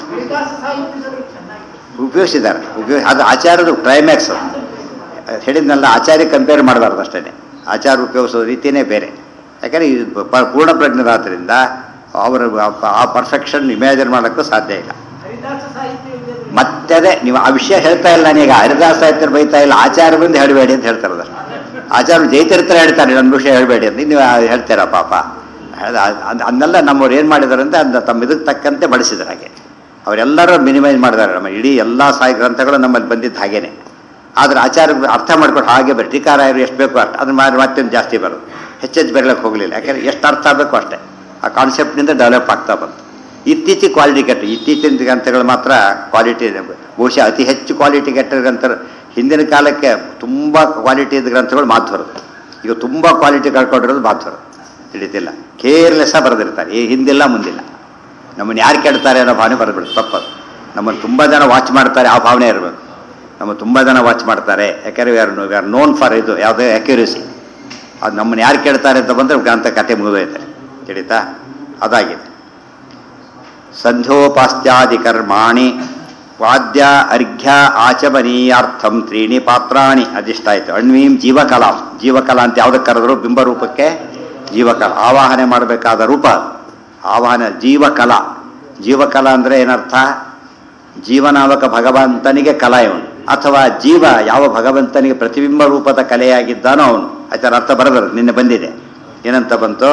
ಉಪಯೋಗಿಸಿದ್ದಾರೆ ಉಪಯೋಗ ಅದು ಆಚಾರದ ಕ್ಲೈಮ್ಯಾಕ್ಸ್ ಹೇಳಿದ್ನಲ್ಲ ಆಚಾರ್ಯ ಕಂಪೇರ್ ಮಾಡಬಾರ್ದು ಅಷ್ಟೇ ಆಚಾರ ಉಪಯೋಗಿಸೋ ರೀತಿಯೇ ಬೇರೆ ಯಾಕಂದರೆ ಈ ಪ- ಪೂರ್ಣ ಪ್ರಜ್ಞರಾದ್ರಿಂದ ಅವರ ಆ- ಆ ಪರ್ಫೆಕ್ಷನ್ ಇಮ್ಯಾಜಿನ್ ಮಾಡೋಕ್ಕೂ ಸಾಧ್ಯ ಇಲ್ಲ ಮತ್ತೆ ಅದೇ ನೀವು ಆ ವಿಷಯ ಹೇಳ್ತಾ ಇಲ್ಲ ನಾನೀಗ ಹರಿದಾಸ ಸಾಹಿತ್ಯ ಬೈತಾ ಇಲ್ಲ ಆಚಾರ ಬಂದು ಹೇಳಬೇಡಿ ಅಂತ ಹೇಳ್ತಾರೆ ಅದನ್ನು ಆಚಾರ ಜೈತರಿತರ ಹೇಳ್ತಾರೆ ನನ್ನ ವಿಷಯ ಹೇಳಬೇಡಿ ಅಂತ ನೀವು ಹೇಳ್ತೀರಾ ಪಾಪ ಅದ್- ಅದ್- ಅದನ್ನೆಲ್ಲ ನಮ್ಮವ್ರು ಏನು ಮಾಡಿದಾರೆ ಅಂತ ಅದ್ನ ತಮ್ಮ ಇದಕ್ಕೆ ತಕ್ಕಂತೆ ಬಳಸಿದ್ರು ಹಾಗೆ ಅವರೆಲ್ಲರೂ ಮಿನಿಮೈಸ್ ಮಾಡಿದ್ದಾರೆ ನಮ್ಮ ಇಡೀ ಎಲ್ಲ ಸಾಯಿ ಗ್ರಂಥಗಳು ನಮ್ಮಲ್ಲಿ ಬಂದಿದ್ದು ಹಾಗೇನೆ ಆದ್ರೆ ಆಚಾರ ಅರ್ಥ ಮಾಡ್ಕೊಂಡು ಹಾಗೆ ಬರೀ ಟೀಕಾರಾಯರು ಎಷ್ಟು ಬೇಕೋ ಅಷ್ಟು ಅದನ್ನ ಮಾಡಿ ಮತ್ತೊಂದು ಜಾಸ್ತಿ ಬರೋದು ಹೆಚ್ಚೆಚ್ಚು ಬರಲಿಕ್ಕೆ ಹೋಗಲಿಲ್ಲ ಯಾಕಂದ್ರೆ ಎಷ್ಟು ಅರ್ಥ ಆಗಬೇಕು ಅಷ್ಟೇ ಆ ಕಾನ್ಸೆಪ್ಟ್ನಿಂದ ಡೆವಲಪ್ ಆಗ್ತಾ ಬಂತು ಇತ್ತೀಚೆಗೆ ಕ್ವಾಲಿಟಿ ಕೆಟ್ಟ ಇತ್ತೀಚಿನ ಗ್ರಂಥಗಳು ಮಾತ್ರ ಕ್ವಾಲಿಟಿ ಬಹುಶಃ ಅತಿ ಹೆಚ್ಚು ಕ್ವಾಲಿಟಿ ಕೆಟ್ಟ ಗ್ರಂಥ ಹಿಂದಿನ ಕಾಲಕ್ಕೆ ತುಂಬ ಕ್ವಾಲಿಟಿ ಇದ್ದ ಗ್ರಂಥಗಳು ಮಾಧ್ವರು ಈಗ ತುಂಬ ಕ್ವಾಲಿಟಿ ಕಳ್ಕೊಂಡಿರೋದು ಮಾಧ್ವರು ತಿಳಿತಿಲ್ಲ ಕೇರ್ಲೆಸ್ಸ ಬರೆದಿರ್ತಾರೆ ಈ ಹಿಂದಿಲ್ಲ ಮುಂದಿಲ್ಲ ನಮ್ಮನ್ನು ಯಾರು ಕೆಡ್ತಾರೆ ಅನ್ನೋ ಭಾವನೆ ಬರೆದ್ಬಿಡ್ತು ತಪ್ಪದು ನಮ್ಮನ್ನು ತುಂಬ ಜನ ವಾಚ್ ಮಾಡ್ತಾರೆ ಆ ಭಾವನೆ ಇರಬೇಕು ನಮ್ಮ ತುಂಬ ಜನ ವಾಚ್ ಮಾಡ್ತಾರೆ ಯಾಕಂದ್ರೆ we are we are known for ಇದು ಯಾವುದೇ ಅಕ್ಯುರೇಸಿ ಅದು ನಮ್ಮನ್ನು ಯಾರು ಕೇಳ್ತಾರೆ ಅಂತ ಬಂದರೆ ಗ್ರಂಥ ಕತೆ ಮುಗಿದೋಯ್ತೆ ತಿಳಿತಾ ಅದಾಗಿದೆ ಸಂಧ್ಯೋಪಾಸ್ತ್ಯಾದಿ ಕರ್ಮಾಣಿ ವಾದ್ಯ ಅರ್ಘ್ಯ ಆಚಮನೀಯಾರ್ಥಂ ತ್ರೀಣಿ ಪಾತ್ರಾಣಿ ಅದಿಷ್ಟ ಆಯ್ತು ಅಣ್ವೀಂ ಜೀವಕಲಾ ಜೀವಕಲಾ ಅಂತ ಯಾವುದಕ್ಕೆ ಕರೆದ್ರು ಬಿಂಬರೂಪಕ್ಕೆ ಜೀವಕಲಾ ಆವಾಹನೆ ಮಾಡಬೇಕಾದ ರೂಪ ಅದು. ಆವಾಹನೆ ಜೀವಕಲಾ ಜೀವಕಲಾ ಅಂದರೆ ಏನರ್ಥ ಜೀವನಾಮಕ ಭಗವಂತನಿಗೆ ಕಲಾ ಇವನು ಅಥವಾ ಜೀವ ಯಾವ ಭಗವಂತನಿಗೆ ಪ್ರತಿಬಿಂಬ ರೂಪದ ಕಲೆಯಾಗಿದ್ದಾನೋ ಅವನು ಅದರ ಅರ್ಥ ಬರಬಾರದು ನಿನ್ನೆ ಬಂದಿದೆ ಏನಂತ ಬಂತು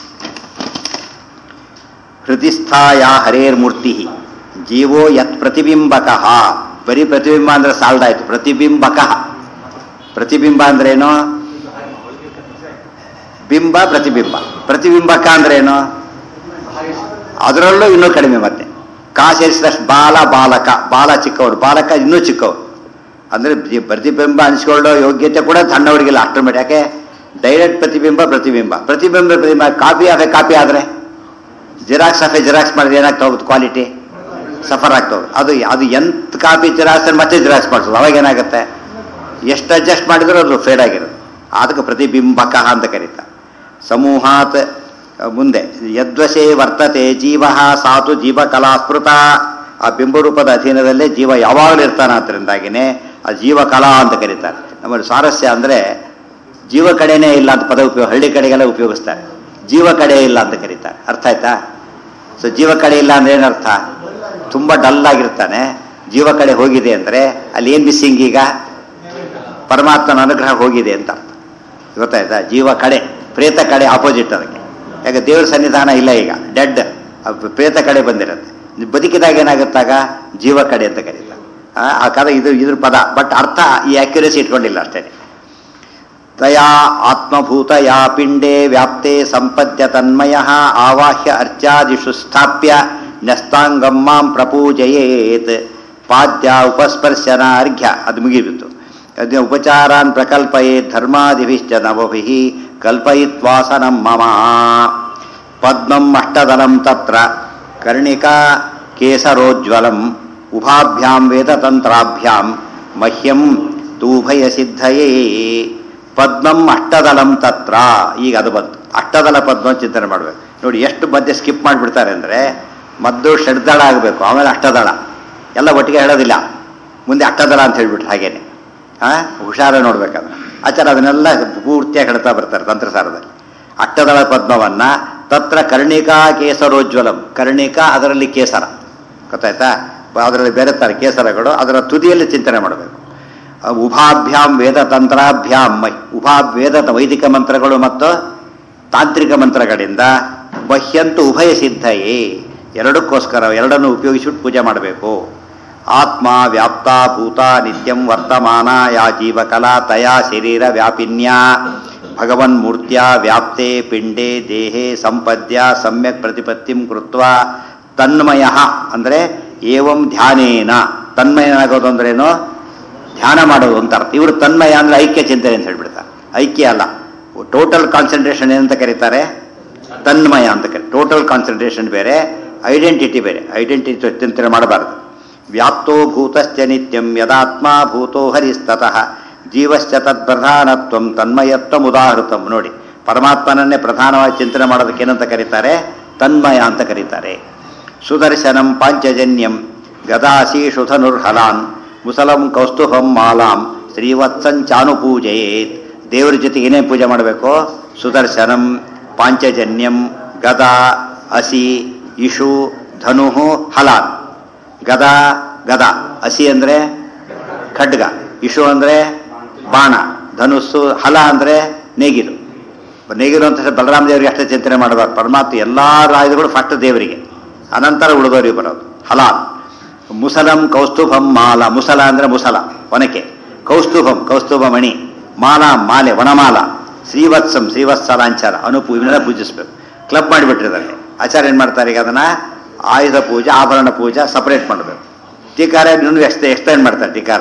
ಹೃದಯಸ್ಥಾಯ ಹರೇರ್ಮೂರ್ತಿ ಜೀವೋ ಯತ್ ಪ್ರತಿಬಿಂಬಕ ಬರೀ ಪ್ರತಿಬಿಂಬ ಅಂದ್ರೆ ಸಾಲ್ದಾಯ್ತು ಪ್ರತಿಬಿಂಬಕ ಪ್ರತಿಬಿಂಬ ಅಂದ್ರೇನು ಬಿಂಬ ಪ್ರತಿಬಿಂಬ ಪ್ರತಿಬಿಂಬಕ ಅಂದ್ರೇನು ಅದರಲ್ಲೂ ಇನ್ನೂ ಕಡಿಮೆ ಮತ್ತೆ ಕಾ ಸೇರಿಸಿದಷ್ಟು ಬಾಲ ಬಾಲಕ ಬಾಲ ಚಿಕ್ಕವರು ಬಾಲಕ ಇನ್ನೂ ಚಿಕ್ಕವರು ಅಂದ್ರೆ ಜಿ- ಪ್ರತಿಬಿಂಬ ಅನಿಸ್ಕೊಳ್ಳೋ ಯೋಗ್ಯತೆ ಕೂಡ ಸಣ್ಣವರಿಗಿಲ್ಲ ಅಷ್ಟರ ಮಟ್ಟ ಯಾಕೆ ಡೈರೆಕ್ಟ್ ಪ್ರತಿಬಿಂಬ ಪ್ರತಿಬಿಂಬ ಪ್ರತಿಬಿಂಬ ಪ್ರತಿಬಿಂಬ ಕಾಪಿ ಆಫೆ ಕಾಪಿ ಆದರೆ ಜಿರಾಕ್ಸ್ ಆಫೆ ಜಿರಾಕ್ಸ್ ಮಾಡಿದ್ರೆ ಏನಾಗ್ತಾ ಹೋಗುತ್ತೆ ಕ್ವಾಲಿಟಿ ಸಫರ್ ಆಗ್ತಾ ಹೋಗುತ್ತೆ ಅದು ಅದು ಎಂತ ಕಾಪಿ ಜಿರಾಕ್ಸ್ ಮತ್ತೆ ಜಿರಾಕ್ಸ್ ಮಾಡಿಸೋದು ಅವಾಗ ಏನಾಗುತ್ತೆ ಎಷ್ಟು ಅಡ್ಜಸ್ಟ್ ಮಾಡಿದ್ರು ಅದು ಫೇಡ್ ಆಗಿರೋದು ಅದಕ್ಕೆ ಪ್ರತಿಬಿಂಬಕ ಅಂತ ಕರೀತಾರೆ ಸಮೂಹಾತ್ ಅಹ್, ಮುಂದೆ ಯದ್ವಶೇ ವರ್ತತೆ ಜೀವ ಸಾತು ಜೀವಕಲಾ ಸ್ಮೃತ ಆ ಬಿಂಬರೂಪದ ಅಧೀನದಲ್ಲೇ ಜೀವ ಯಾವಾಗಲೂ ಇರ್ತಾನೆ ಅದರಿಂದಾಗಿನೇ ಆ ಜೀವಕಲಾ ಅಂತ ಕರೀತಾರೆ ನಮ್ಮಲ್ಲಿ ಸ್ವಾರಸ್ಯ ಅಂದರೆ ಜೀವ ಕಡೆನೇ ಇಲ್ಲ ಅಂತ ಪದ ಉಪಯೋಗ ಹಳ್ಳಿ ಕಡೆಗೆಲ್ಲ ಉಪಯೋಗಿಸ್ತಾರೆ ಜೀವ ಕಡೆ ಇಲ್ಲ ಅಂತ ಕರೀತಾರೆ ಅರ್ಥ ಆಯ್ತಾ ಸೊ ಜೀವ ಕಡೆ ಇಲ್ಲ ಅಂದ್ರೆ ಏನರ್ಥ ತುಂಬ ಡಲ್ ಆಗಿರ್ತಾನೆ ಜೀವ ಕಡೆ ಹೋಗಿದೆ ಅಂದರೆ ಅಲ್ಲಿ ಏನು ಮಿಸ್ಸಿಂಗ್ ಈಗ ಪರಮಾತ್ಮನ ಅನುಗ್ರಹ ಹೋಗಿದೆ ಅಂತ ಅರ್ಥ ಗೊತ್ತಾಯ್ತಾ ಜೀವ ಕಡೆ ಪ್ರೇತ ಕಡೆ ಆಪೋಸಿಟ್ ಅದಕ್ಕೆ ಯಾಕೆ ದೇವರ ಸನ್ನಿಧಾನ ಇಲ್ಲ ಈಗ ಡೆಡ್ ಪ್ರೇತ ಕಡೆ ಬಂದಿರುತ್ತೆ ಬದುಕಿದಾಗ ಏನಾಗುತ್ತಾಗ ಜೀವ ಕಡೆ ಅಂತ ಕರೀತಾರೆ ಆ, ಆ ಕಾಲ ಇದು ಇದ್ರ ಪದ ಬಟ್ ಅರ್ಥ ಈ ಅಕ್ಯುರೇಸಿ ಇಟ್ಕೊಂಡಿಲ್ಲ ಅಷ್ಟೇ ತಯಾ ಆತ್ಮಭೂತ ಯಾ ಪಿಂಡೇ ವ್ಯಾಪ್ತೆ ಸಂಪದ್ಯ ತನ್ಮಯ ಆವಾಹ್ಯ ಅರ್ಚಾದಿಷು ಸ್ಥಾಪ್ಯ ನ್ಯಸ್ತಾಂಗಂ ಮಾಂ ಪ್ರಪೂಜಯೇತ್ ಪಾದ್ಯ ಉಪಸ್ಪರ್ಶನ ಅರ್ಘ್ಯ ಅದು ಮುಗಿಬಿತ್ತು ಅದ್ನ ಉಪಚಾರಾನ್ ಪ್ರಕಲ್ಪಯೇ ಧರ್ಮಾದಿಭಿಶ್ಚ ನವಭಿಃ ಕಲ್ಪಯಿತ್ವಾಸನಂ ಮಮ ಪದ್ಮಂ ಅಷ್ಟದಲಂ ತತ್ರ ಕರ್ಣಿಕಾ ಕೇಸರೋಜ್ವಲಂ ಉಭಾಭ್ಯಾಂ ವೇದತಂತ್ರಾಭ್ಯಾಂ ಮಹ್ಯಂ ತೂಭಯ ಸಿದ್ಧಯೇ ಪದ್ಮಂ ಅಷ್ಟದಲಂ ತತ್ರ ಈಗ ಅದು ಬಂತು ಅಷ್ಟದಲ ಪದ್ಮ ಚಿಂತನೆ ಮಾಡಬೇಕು ನೋಡಿ ಎಷ್ಟು ಮಧ್ಯೆ ಸ್ಕಿಪ್ ಮಾಡಿಬಿಡ್ತಾರೆ ಅಂದರೆ ಮದ್ದು ಷಡ್ದಳ ಆಗಬೇಕು ಆಮೇಲೆ ಅಷ್ಟದಳ ಎಲ್ಲ ಒಟ್ಟಿಗೆ ಹೇಳೋದಿಲ್ಲ ಮುಂದೆ ಅಷ್ಟದಳ ಅಂತ ಹೇಳ್ಬಿಟ್ರು ಹಾಗೇನೆ ಆ ಹುಷಾರ ನೋಡ್ಬೇಕಂದ್ರೆ ಆಚಾರ ಅದನ್ನೆಲ್ಲ ಪೂರ್ತಿಯಾಗಿ ಹೇಳ್ತಾ ಬರ್ತಾರೆ ತಂತ್ರಸಾರದಲ್ಲಿ ಅಟ್ಟದಳ ಪದ್ಮವನ್ನ ತತ್ರ ಕರ್ಣಿಕಾ ಕೇಸರೋಜ್ವಲಂ ಕರ್ಣಿಕಾ ಅದರಲ್ಲಿ ಕೇಸರ ಗೊತ್ತಾಯ್ತಾ ಅದರಲ್ಲಿ ಬೇರೆ ಥರ ಕೇಸರಗಳು ಅದರ ತುದಿಯಲ್ಲಿ ಚಿಂತನೆ ಮಾಡಬೇಕು ಆ ಉಭಾಭ್ಯಾಂ ವೇದ ತಂತ್ರಾಭ್ಯಾಂ ಮೈ- ಉಭಾ ವೇದ ವೈದಿಕ ಮಂತ್ರಗಳು ಮತ್ತು ತಾಂತ್ರಿಕ ಮಂತ್ರಗಳಿಂದ ಬಹ್ಯಂತು ಉಭಯ ಸಿದ್ಧಯೇ ಎರಡಕ್ಕೋಸ್ಕರ ಎರಡನ್ನು ಉಪಯೋಗಿಸಿಬಿಟ್ಟು ಪೂಜೆ ಮಾಡಬೇಕು ಆತ್ಮ ವ್ಯಾಪ್ತ ಭೂತ ನಿತ್ಯಂ ವರ್ತಮಾನ ಯಾ ಜೀವಕಲಾ ತಯಾ ಶರೀರ ವ್ಯಾಪಿನ್ಯಾ ಭಗವನ್ ಮೂರ್ತ್ಯ ವ್ಯಾಪ್ತೆ ಪಿಂಡೇ ದೇಹೇ ಸಂಪದ್ಯ ಸಮ್ಯಕ್ ಪ್ರತಿಪತ್ತಿಂ ಕೃತ್ವ ತನ್ಮಯ ಅಂದರೆ ಏವಂ ಧ್ಯಾನೇನ ತನ್ಮಯನಾಗೋದು ಅಂದ್ರೇನು ಧ್ಯಾನ ಮಾಡೋದು ಅಂತ ಅರ್ಥ ಇವರು ತನ್ಮಯ ಅಂದ್ರೆ ಐಕ್ಯ ಚಿಂತನೆ ಅಂತ ಹೇಳ್ಬಿಡ್ತಾರೆ ಐಕ್ಯ ಅಲ್ಲ ಟೋಟಲ್ ಕಾನ್ಸಂಟ್ರೇಷನ್ ಏನಂತ ಕರೀತಾರೆ ತನ್ಮಯ ಅಂತ ಕರಿ ಟೋಟಲ್ ಕಾನ್ಸಂಟ್ರೇಷನ್ ಬೇರೆ ಐಡೆಂಟಿಟಿ ಬೇರೆ ಐಡೆಂಟಿಟಿ ಚಿಂತನೆ ಮಾಡಬಾರದು ವ್ಯಾಪ್ತೋ ಭೂತಶ್ಚ ನಿತ್ಯಂ ಯದಾತ್ಮ ಭೂತೋ ಹರಿಸ್ತತಃ ಜೀವಶ್ಚ ತತ್ಪ್ರಧಾನತ್ವಂ ತನ್ಮಯತ್ವಂ ಉದಾಹೃತಂ ನೋಡಿ ಪರಮಾತ್ಮನನ್ನೇ ಪ್ರಧಾನವಾಗಿ ಚಿಂತನೆ ಮಾಡೋದಕ್ಕೆ ಏನಂತ ಕರೀತಾರೆ ತನ್ಮಯ ಅಂತ ಕರೀತಾರೆ ಸುದರ್ಶನಂ ಪಾಂಚಜನ್ಯಂ ಗದಾಶೀಷು ಧನುರ್ಹಲಾನ್ ಮುಸಲಂ ಕೌಸ್ತುಭಂ ಮಾಲಾಂ ಶ್ರೀವತ್ಸಂಚಾನುಪೂಜಯೇತ್ ದೇವರ ಜೊತೆಗೆ ಏನೇ ಪೂಜೆ ಮಾಡಬೇಕು ಸುದರ್ಶನಂ ಪಾಂಚಜನ್ಯಂ ಗದಾ ಅಸಿ ಇಷು ಧನು ಹಲಾನ್ ಗದಾ ಗದಾ ಅಸಿ ಅಂದರೆ ಖಡ್ಗ ಇಷು ಅಂದರೆ ಬಾಣ ಧನುಸ್ಸು ಹಲ ಅಂದರೆ ನೇಗಿಲು ನೇಗಿಲು ಅಂತ ಹೇಳಿದ್ರೆ ಬಲರಾಮ ದೇವರಿಗೆ ಅಷ್ಟೇ ಚಿಂತನೆ ಮಾಡಬಾರ್ದು ಪರಮಾತ್ಮ ಎಲ್ಲ ರಾಯುಧಗಳು ಫಸ್ಟ್ ದೇವರಿಗೆ ಅನಂತರ ಉಳಿದವರಿಗೆ ಬರೋದು ಹಲಾಲ್ ಮುಸಲಂ ಕೌಸ್ತುಭಂ ಮಾಲ ಮುಸಲ ಅಂದರೆ ಮುಸಲ ಒನಕೆ ಕೌಸ್ತುಭಂ ಕೌಸ್ತುಭ ಮಣಿ ಮಾಲ ಮಾಲೆ ವನಮಾಲ ಶ್ರೀವತ್ಸಂ ಶ್ರೀವತ್ಸಲಾಂಚಾರ ಅನುಪೂ ಇವನ್ನೆಲ್ಲ ಪೂಜಿಸ್ಬೇಕು ಕ್ಲಬ್ ಮಾಡಿಬಿಟ್ಟಿದ್ದಾರೆ ಆಚಾರ್ಯ ಏನು ಮಾಡ್ತಾರೆ ಈಗ ಅದನ್ನ ಆಯುಧ ಪೂಜೆ ಆಭರಣ ಪೂಜೆ ಸಪರೇಟ್ ಮಾಡಬೇಕು ಟೀಕಾರ ಇನ್ನೂ ಎಕ್ಸ್ಟ ಎಕ್ಸ್ಟೆಂಡ್ ಮಾಡ್ತಾರೆ ಟೀಕಾರ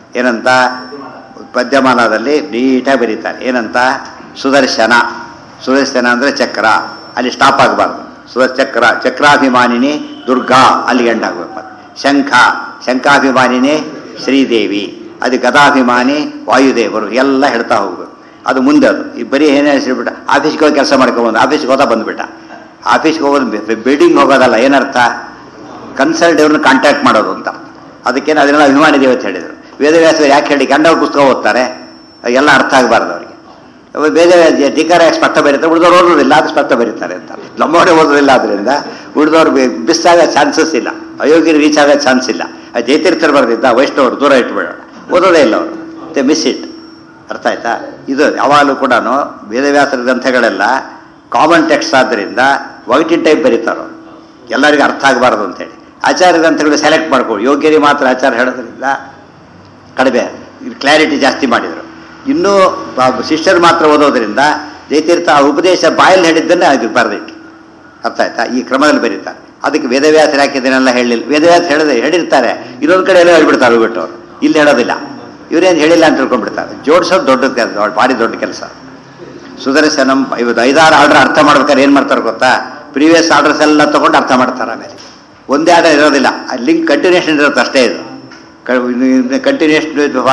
ಏನಂತ ಪದ್ಯಮಾನದಲ್ಲಿ ನೀಟಾಗಿ ಬರೀತಾರೆ ಏನಂತ ಸುದರ್ಶನ ಸುದರ್ಶನ ಅಂದರೆ ಚಕ್ರ ಅಲ್ಲಿ ಸ್ಟಾಪ್ ಆಗಬಾರ್ದು ಸುದರ್ ಚಕ್ರ ಚಕ್ರಾಭಿಮಾನಿನಿ ದುರ್ಗಾ ಅಲ್ಲಿ ಎಂಡಾಗಬೇಕು ಶಂಖ ಶಂಖಾಭಿಮಾನಿನಿ ಶ್ರೀದೇವಿ ಅದು ಗದಾಭಿಮಾನಿ ವಾಯುದೇವರು ಎಲ್ಲ ಹೇಳ್ತಾ ಹೋಗ್ಬೇಕು ಅದು ಮುಂದೆ ಅದು ಈ ಬರೀ ಏನೇ ಹೆಸರುಬಿಟ್ಟ ಆಫೀಸ್ಗೆ ಹೋಗಿ ಕೆಲಸ ಮಾಡ್ಕೊಂಬಂದು ಆಫೀಸ್ಗೆ ಹೋದ ಬಂದ್ಬಿಟ್ಟ ಆಫೀಸ್ಗೆ ಹೋಗೋದು ಬಿಲ್ಡಿಂಗ್ ಹೋಗೋದಲ್ಲ ಏನರ್ಥ ಕನ್ಸಲ್ಟ್ ಇವ್ರನ್ನ ಕಾಂಟ್ಯಾಕ್ಟ್ ಮಾಡೋದು ಅಂತ ಅದಕ್ಕೇನು ಅದನ್ನೆಲ್ಲ ಅಭಿಮಾನಿ ದೇವತೆ ಹೇಳಿದರು ವೇದವ್ಯಾಸರು ಯಾಕೆ ಹೇಳಿ ಗಂಡವ್ರು ಪುಸ್ತಕ ಓದ್ತಾರೆ ಎಲ್ಲ ಅರ್ಥ ಆಗಬಾರ್ದು ಅವರಿಗೆ ವೇದವ್ಯಾಸ ಧಿಕಾರ ಯಾಕೆ ಸ್ಪಷ್ಟ ಬರೀತಾರೆ ಉಳಿದವ್ರು ಓದೋದಿಲ್ಲ ಅದು ಸ್ಪಷ್ಟ ಬರೀತಾರೆ ಅಂತ ನಮ್ಮವರೇ ಓದೋದಿಲ್ಲ ಅದರಿಂದ ಉಳಿದವ್ರು ಮಿಸ್ ಆಗೋ ಚಾನ್ಸಸ್ ಇಲ್ಲ ಅಯೋಗ್ಯರು ರೀಚ್ ಆಗೋ ಚಾನ್ಸ್ ಇಲ್ಲ ಅದು ಜಯತೀರ್ಥರು ಬರೆದಿದ್ದ ವೈಷ್ಣವರು ದೂರ ಇಟ್ಬಿಡೋಣ ಓದೋದೇ ಇಲ್ಲ ಅವರು ಮತ್ತೆ ಮಿಸ್ ಇಟ್ ಅರ್ಥ ಆಯ್ತಾ ಇದು ಯಾವಾಗಲೂ ಕೂಡ ವೇದವ್ಯಾಸರ ಗ್ರಂಥಗಳೆಲ್ಲ ಕಾಮನ್ ಟೆಕ್ಸ್ಟ್ ಆದ್ದರಿಂದ ವೈಟ್ ಇನ್ ಟೈಪ್ ಬರೀತಾರೋ ಎಲ್ಲರಿಗೂ ಅರ್ಥ ಆಗಬಾರ್ದು ಅಂತೇಳಿ ಆಚಾರ ಗ್ರಂಥಗಳು ಸೆಲೆಕ್ಟ್ ಮಾಡ್ಕೊಳ್ಳಿ ಯೋಗ್ಯರಿಗೆ ಮಾತ್ರ ಆಚಾರ ಹೇಳೋದ್ರಿಂದ ಕಡಿಮೆ ಕ್ಲಾರಿಟಿ ಜಾಸ್ತಿ ಮಾಡಿದರು ಇನ್ನೂ ಶಿಷ್ಯರು ಮಾತ್ರ ಓದೋದ್ರಿಂದ ಜಯತೀರ್ಥ ಆ ಉಪದೇಶ ಬಾಯಲ್ಲಿ ಹೇಳಿದ್ದನ್ನೇ ಅದು ಬರೆದಿಟ್ಟು ಅರ್ಥ ಆಯ್ತಾ ಈ ಕ್ರಮದಲ್ಲಿ ಬರೀತಾರೆ ಅದಕ್ಕೆ ವೇದವ್ಯಾಸರು ಹಾಕಿದ್ದನ್ನೆಲ್ಲ ಹೇಳಿಲ್ಲ ವೇದವ್ಯಾಸ ಹೇಳಿದ್ರೆ ಹೇಳಿರ್ತಾರೆ ಇನ್ನೊಂದು ಕಡೆ ಎಲ್ಲ ಹೇಳ್ಬಿಡ್ತಾರೆ ಹೋಗ್ಬಿಟ್ಟು ಅವ್ರು ಇಲ್ಲಿ ಹೇಳೋದಿಲ್ಲ ಇವರೇನು ಹೇಳಿಲ್ಲ ಅಂತ ತಿಳ್ಕೊಂಡ್ಬಿಡ್ತಾರೆ ಜೋಡಿಸೋದು ದೊಡ್ಡ ಕೆಲಸ ಭಾರಿ ದೊಡ್ಡ ಕೆಲಸ ಸುದರ್ಶನಂ ಇವತ್ತು ಐದಾರು ಆರ್ಡರ್ ಅರ್ಥ ಮಾಡ್ಬೇಕಾದ್ರೆ ಏನು ಮಾಡ್ತಾರೆ ಗೊತ್ತಾ ಪ್ರೀವಿಯಸ್ ಆರ್ಡರ್ಸ್ ಎಲ್ಲ ತಗೊಂಡು ಅರ್ಥ ಮಾಡ್ತಾರೆ ಆಮೇಲೆ ಒಂದೇ ಆರ್ಡರ್ ಇರೋದಿಲ್ಲ ಲಿಂಕ್ ಕಂಟಿನ್ಯೂಷನ್ ಇರುತ್ತೆ ಅಷ್ಟೇ ಇದು ಕಂಟಿನ್ಯೂಷನ್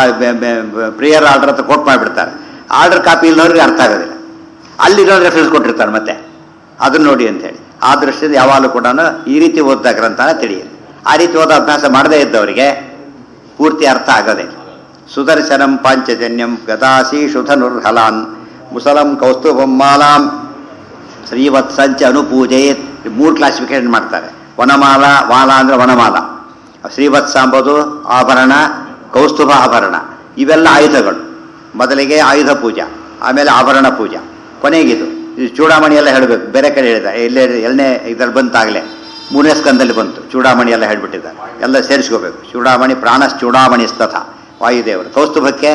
ಪ್ರಿಯರ್ ಆರ್ಡರ್ ಅಂತ ಕೋಟ್ ಮಾಡಿಬಿಡ್ತಾರೆ ಆರ್ಡರ್ ಕಾಪಿ ಇಲ್ಲದವ್ರಿಗೆ ಅರ್ಥ ಆಗೋದಿಲ್ಲ ಅಲ್ಲಿರೋ ರೆಫರೆನ್ಸ್ ಕೊಟ್ಟಿರ್ತಾರೆ ಮತ್ತೆ ಅದನ್ನ ನೋಡಿ ಅಂತೇಳಿ ಆ ದೃಷ್ಟಿಯಿಂದ ಯಾವಾಗಲೂ ಕೂಡ ಈ ರೀತಿ ಓದ್ದ ಗ್ರಂಥನ ತಿಳಿಯಿರಿ ಆ ರೀತಿ ಓದೋ ಅಭ್ಯಾಸ ಮಾಡದೇ ಇದ್ದವರಿಗೆ ಪೂರ್ತಿ ಅರ್ಥ ಆಗೋದೇ ಸುದರ್ಶನಂ ಪಾಂಚಜನ್ಯಂ ಗದಾಶೀಷು ಧನುರ್ಹಲಾನ್ ಮುಸಲಂ ಕೌಸ್ತುಭಂ ಮಾಲಾಂ ಶ್ರೀವತ್ಸಂಚ ಅನುಪೂಜೆಯೇ ಮೂರು ಕ್ಲಾಸಿಫಿಕೇಶನ್ ಮಾಡ್ತಾರೆ ವನಮಾಲ ಮಾಲ ಅಂದರೆ ವನಮಾಲ ಶ್ರೀವತ್ಸ ಅಂಬೋದು ಆಭರಣ ಕೌಸ್ತುಭ ಆಭರಣ ಇವೆಲ್ಲ ಆಯುಧಗಳು ಮೊದಲಿಗೆ ಆಯುಧ ಪೂಜಾ ಆಮೇಲೆ ಆಭರಣ ಪೂಜಾ ಕೊನೆಗಿದು ಇದು ಚೂಡಾಮಣಿ ಎಲ್ಲ ಹೇಳಬೇಕು ಬೇರೆ ಕಡೆ ಹೇಳಿದ ಎಲ್ಲೇ ಎಲ್ಲನೇ ಇದರಲ್ಲಿ ಬಂತಾಗಲೇ ಮೂರನೇ ಸ್ಕಂದಲ್ಲಿ ಬಂತು ಚೂಡಾಮಣಿ ಎಲ್ಲ ಹೇಳ್ಬಿಟ್ಟಿದ್ದಾರೆ ಎಲ್ಲ ಸೇರಿಸ್ಕೋಬೇಕು ಚೂಡಾಮಣಿ ಪ್ರಾಣಸ್ ಚೂಡಾಮಣಿ ಸ್ತಥ ವಾಯುದೇವರು ಕೌಸ್ತುಭಕ್ಕೆ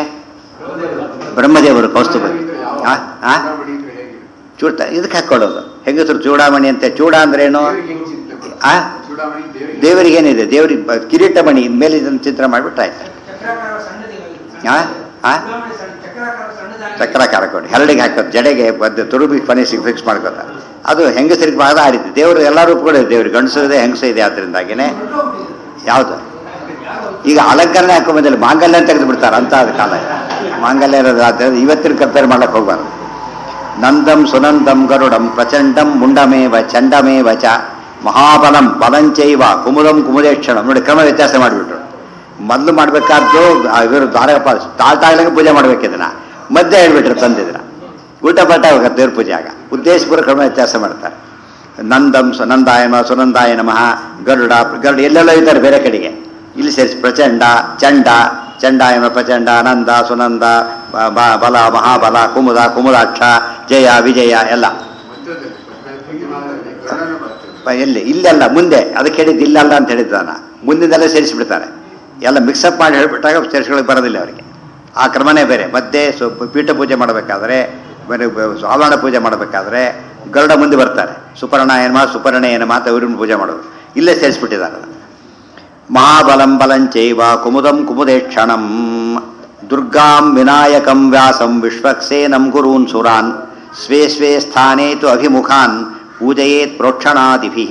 ಬ್ರಹ್ಮದೇವರು ಕೌಸ್ತುಭಕ್ಕೆ ಆ ಆ ಚೂಡಾಮಣಿ ಅಂದ್ರೆ ಹೇಗೆ? ಚೂಡ ಇದಕ್ಕೆ ಹಾಕೊಳ್ಳೋದು ಹೆಂಗಸರು ಚೂಡಾಮಣಿ ಅಂತ ಚೂಡ ಅಂದ್ರೇನು ದೇವ್ರಿಗೆ ಹೆಂಗ್ ಚಿಂತನೆ ಆ ಚೂಡಾಮಣಿ ದೇವರಿಗೆ ದೇವರಿಗೆ ಏನಿದೆ ದೇವರಿಗೆ ಬ- ಕಿರೀಟ ಮಣಿ ಮೇಲೆ ಇದನ್ನು ಚಿತ್ರ ಮಾಡಿಬಿಟ್ರೆ ಆಯ್ತು ಚಕ್ರಾಕಾರ ಸಣ್ಣದಿದೆ ಆ? ಆ? ಚುನಾವಣೆ ಸಣ್ಣ ಚಕ್ರಾಕಾರ ಸಣ್ಣದಾಗಿ ಚಕ್ರಾಕಾರ ಕೊಡಿ ಹರಳಿಗೆ ಹಾಕೋದು ಜಡೆಗೆ ಬದ್ದು ತುರುಬಿ ಫನಿಸಿಗೆ ಫಿಕ್ಸ್ ಮಾಡ್ಕೋತಾರೆ ಅದು ಹೆಂಗಸರಿಗೆ ಭಾಗ ಆ ರೀತಿ ದೇವರು ಎಲ್ಲ ರೂಪಗಳು ಇದೆ ದೇವ್ರಿಗೆ ಗಂಡಸು ಇದೆ ಹೆಂಗಸು ಇದೆ ಆದ್ರಿಂದಾಗಿನೇ ಹೊರಟೋಗ್ಬಿಟ್ಟಿದೆ. ಯಾವುದು ಯಾವ್ದು? ಈಗ ಅಲಂಕರಣೆ ಹಾಕೋ ಬಂದಿಲ್ಲ ಮಾಂಗಲ್ಯ ತೆಗೆದು ಬಿಡ್ತಾರೆ ಅಂತ ಅದು ಕಾಲ ಇದು. ಮಾಂಗಲ್ಯ ಇರೋದು ಆದ್ದರಿಂದ ಇವತ್ತಿನ ಕಂಪೇರ್ ಮಾಡಕ್ಕೆ ಹೋಗ್ಬಾರ್ದು ನಂದಂ ಸುನಂದಂ ಗರುಡಂ ಪ್ರಚಂಡಂ ಮುಂಡಮೇವ ಚಂಡಮೇವ ಚ ಮಹಾಬಲಂ ಬಲಂಚೈವ ಕುಮುದಂ ಕುಮುದೇಕ್ಷಣಂ ನೋಡಿ ಕ್ರಮ ವ್ಯತ್ಯಾಸ ಮಾಡಿಬಿಟ್ರು ಮೊದಲು ಮಾಡಬೇಕಾದ್ದು ಇವರು ದ್ವಾರಪ ಸ್ಟಾರ್ಟ್ ಆಗ್ಲಿಕ್ಕೆ ಪೂಜೆ ಮಾಡ್ಬೇಕು ಇದನ್ನ ಮಧ್ಯೆ ಹೇಳ್ಬಿಟ್ರು ತಂದಿದ್ರ ಊಟ ಪಟ್ಟ ಹೋಗುತ್ತೆ ದೇವ್ರ ಪೂಜೆ ಆಗ ಉದ್ದೇಶಪೂರ್ವಕ ಕ್ರಮ ವ್ಯತ್ಯಾಸ ಮಾಡ್ತಾರೆ ನಂದಂ ಸುನಂದಾಯ ನಮಃ ಸುನಂದಾಯ ನಮಃ ಗರುಡ ಗರುಡ ಎಲ್ಲೆಲ್ಲೋ ಇದ್ದಾರೆ ಬೇರೆ ಕಡೆಗೆ ಇಲ್ಲಿ ಸೇರಿಸಿ ಪ್ರಚಂಡ ಚಂಡ ಚಂಡಾಯಮ ಪ್ರಚಂಡ ನಂದ ಸುನಂದ ಬ- ಬ- ಬಲ ಮಹಾಬಲ ಕುಮುದ ಕುಮುದಾಕ್ಷ ಜಯ ವಿಜಯ ಎಲ್ಲ ಮಂತ್ರದಲ್ಲಿ ಪ್ರತಿಮಾದಲ್ಲಿ ಗರುಡನ ಬರ್ತದೆ ಪ- ಎಲ್ಲಿ ಇಲ್ಲೆಲ್ಲ ಮುಂದೆ ಅದಕ್ಕೆ ಹೇಳಿದ್ದು ಇಲ್ಲಲ್ಲ ಅಂತ ಹೇಳಿದ್ದಾನ ಮುಂದಿನೆಲ್ಲ ಸೇರಿಸಿಬಿಡ್ತಾರೆ ಎಲ್ಲ ಮಿಕ್ಸಪ್ ಮಾಡಿ ಹೇಳ್ಬಿಟ್ಟಾಗ ಸೇರಿಸ್ಕೊಳ್ಳೋಕೆ ಬರೋದಿಲ್ಲ ಅವರಿಗೆ ಆ ಕ್ರಮನೇ ಬೇರೆ ಮಧ್ಯೆ ಸು ಪೀಠ ಪೂಜೆ ಮಾಡಬೇಕಾದ್ರೆ ಬೇರೆ ಬ- ಆವರಣ ಪೂಜೆ ಮಾಡಬೇಕಾದ್ರೆ ಗರುಡ ಮುಂದೆ ಬರ್ತಾರೆ ಸುಪರ್ಣಾಯನಮ ಸುಪರ್ಣಯನಮ ಅಂತ ಇವ್ರನ್ನ ಪೂಜೆ ಮಾಡೋದು ಇಲ್ಲೇ ಸೇರಿಸ್ಬಿಟ್ಟಿದ್ದಾರೆ ಅದನ್ನ. ಮಹಾಬಲಂ ಬಲಂಚೈವ ಕುಮುದಂ ಕುಮುದೇಕ್ಷಣಂ ದುರ್ಗಾಂ ವಿನಾಯಕಂ ವ್ಯಾಸಂ ವಿಶ್ವಕ್ಸೇನಂ ಗುರೂನ್ ಸುರಾನ್ ಸ್ವೇ ಸ್ವೇ ಸ್ಥಾನೇ ತು ಅಭಿಮುಖಾನ್ ಪೂಜಯೇತ್ ಪ್ರೋಕ್ಷಣಾದಿಭಿ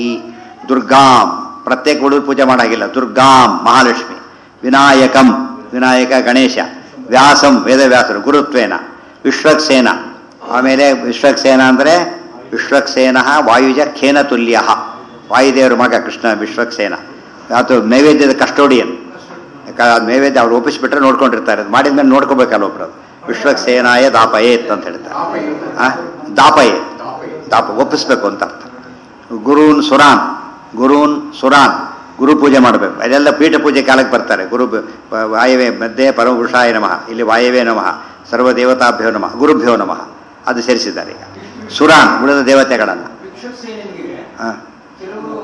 ದುರ್ಗಾಂ ಪ್ರತ್ಯೇಕ ಹುಡುಗರು ಪೂಜೆ ಮಾಡಾಗಿಲ್ಲ ದುರ್ಗಾಂ ಮಹಾಲಕ್ಷ್ಮಿ ವಿನಾಯಕಂ ವಿನಾಯಕ ಗಣೇಶ ವ್ಯಾಸಂ ವೇದವ್ಯಾಸರು ಗುರುತ್ವೇನ ವಿಶ್ವಕ್ಸೇನ ಆಮೇಲೆ ವಿಶ್ವಕ್ಸೇನ ಅಂದರೆ ವಿಶ್ವಕ್ಸೇನ ವಾಯುಜ ಖೇನ ತುಲ್ಯ ವಾಯುದೇವರ ಮಗ ಕೃಷ್ಣ ವಿಶ್ವಕ್ಸೇನ ಅದು ನೈವೇದ್ಯದ ಕಸ್ಟೋಡಿಯನ್ ನೈವೇದ್ಯ ಅವ್ರು ಒಪ್ಪಿಸ್ಬಿಟ್ರೆ ನೋಡ್ಕೊಂಡಿರ್ತಾರೆ ಅದು ಮಾಡಿದ್ಮೇಲೆ ನೋಡ್ಕೋಬೇಕಲ್ಲ ಒಬ್ರು ಅದು. ವಿಶ್ವಕ್ಸೇನಾಯ ದಾಪಯೇತ್ ಅಂತ ಹೇಳ್ತಾರೆ ದಾಪ ಏನು? ಆ? ದಾಪಯೇ ದಾಪ ಏನು? ದಾಪ ಒಪ್ಪಿಸ್ಬೇಕು ಅಂತ ಅರ್ಥ ಗುರೂನ್ ಸುರಾನ್ ಗುರೂನ್ ಸುರಾನ್ ಗುರು ಪೂಜೆ ಮಾಡಬೇಕು ಅದೆಲ್ಲ ಪೀಠ ಪೂಜೆ ಕಾಲಕ್ಕೆ ಬರ್ತಾರೆ ಗುರು ಬ- ವ- ವಾಯವೇ ಮಧ್ಯೆ ಪರಮಪುರುಷಾಯ ನಮಃ ಇಲ್ಲಿ ವಾಯವೇ ನಮಃ ಸರ್ವದೇವತಾಭ್ಯೋ ನಮಃ ಗುರುಭ್ಯೋ ನಮಃ ಅದು ಸೇರಿಸಿದ್ದಾರೆ ಈಗ ಸುರಾನ್ ಉಳಿದ ದೇವತೆಗಳನ್ನ ಭಿಕ್ಷುಸೇನಿಗೆ ಆ. ಕೆಲವು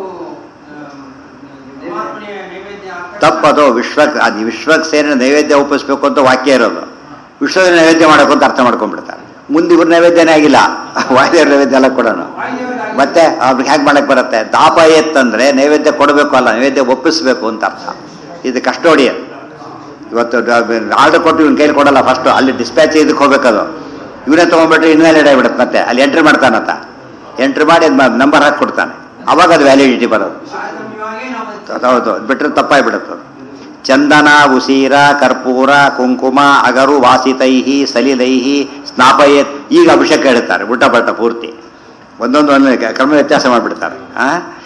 ಪರಮಾತ್ಮನೆಯ ನೈವೇದ್ಯ ಆಗ್ತಕ್ಕಂಥ- ತಪ್ಪದು ವಿಶ್ವ ಅದು ವಿಶ್ವಕ್ಕೆ ಸೇರಿನ ನೈವೇದ್ಯ ಒಪ್ಪಿಸ್ಬೇಕು ಅಂತ ವಾಕ್ಯ ಇರೋದು ವಿಶ್ವದ ನೈವೇದ್ಯ ಮಾಡಬೇಕು ಅಂತ ಅರ್ಥ ಮಾಡ್ಕೊಂಡ್ಬಿಡ್ತಾರೆ ಮುಂದೆ ಇವ್ರ ನೈವೇದ್ಯನೇ ಆಗಿಲ್ಲ ವಾಯುದೇವ್ರ ನೈವೇದ್ಯ ಎಲ್ಲ ಕೊಡೋಣ ವಾಯುದೇವರಾಗಿ- ಮತ್ತೆ ಅವ್ರಿಗೆ ಹೇಗೆ ಮಾಡಕ್ ಬರುತ್ತೆ ದಾಪ ಎತ್ತಂದ್ರೆ ನೈವೇದ್ಯ ಕೊಡಬೇಕು ಅಲ್ಲ ನೈವೇದ್ಯ ಒಪ್ಪಿಸ್ಬೇಕು ಅಂತ ಅರ್ಥ ಇದು ಕಸ್ಟೋಡಿಯನ್ ಇವತ್ತು ಆರ್ಡರ್ ಕೊಟ್ಟು ಇವ್ನ ಕೈಲಿ ಕೊಡಲ್ಲ ಫಸ್ಟ್ ಅಲ್ಲಿ ಡಿಸ್ಪ್ಯಾಚ್ ಇದಕ್ಕೆ ಹೋಗ್ಬೇಕದು ಇವನೇ ತೊಗೊಂಡ್ಬಿಟ್ರೆ ಇನ್ವ್ಯಾಲಿಡ್ ಆಗಿಬಿಡುತ್ತೆ ಮತ್ತೆ ಅಲ್ಲಿ ಎಂಟ್ರಿ ಮಾಡ್ತಾನಂತ ಎಂಟ್ರಿ ಮಾಡಿ ನಂಬರ್ ಹಾಕಿ ಕೊಡ್ತಾನೆ ಅವಾಗ ಅದು ವ್ಯಾಲಿಡಿಟಿ ಬರೋದು ತಾರತಮ್ಯವಾಗಿ ನಾವು ಅದು- ಅದು ಹೌದು ಅದು ಬಿಟ್ಟರೆ ತಪ್ಪಾಗಿಬಿಡುತ್ತೆ ಅದು. ಚಂದನ ಉಸೀರ ಕರ್ಪೂರ ಕುಂಕುಮ ಅಗರು ವಾಸಿತೈಹಿ ಸಲಿಲೈಹಿ ಸ್ನಾಪಯೇತ್ ಈಗ ಅಭಿಷೇಕ ಹೇಳ್ತಾರೆ ಊಟ ಬಟ್ಟ ಪೂರ್ತಿ ಒಂದೊಂದು ಒಂದು ಕ್ರಮ ವ್ಯತ್ಯಾಸ ಮಾಡಿಬಿಡ್ತಾರೆ ಆ?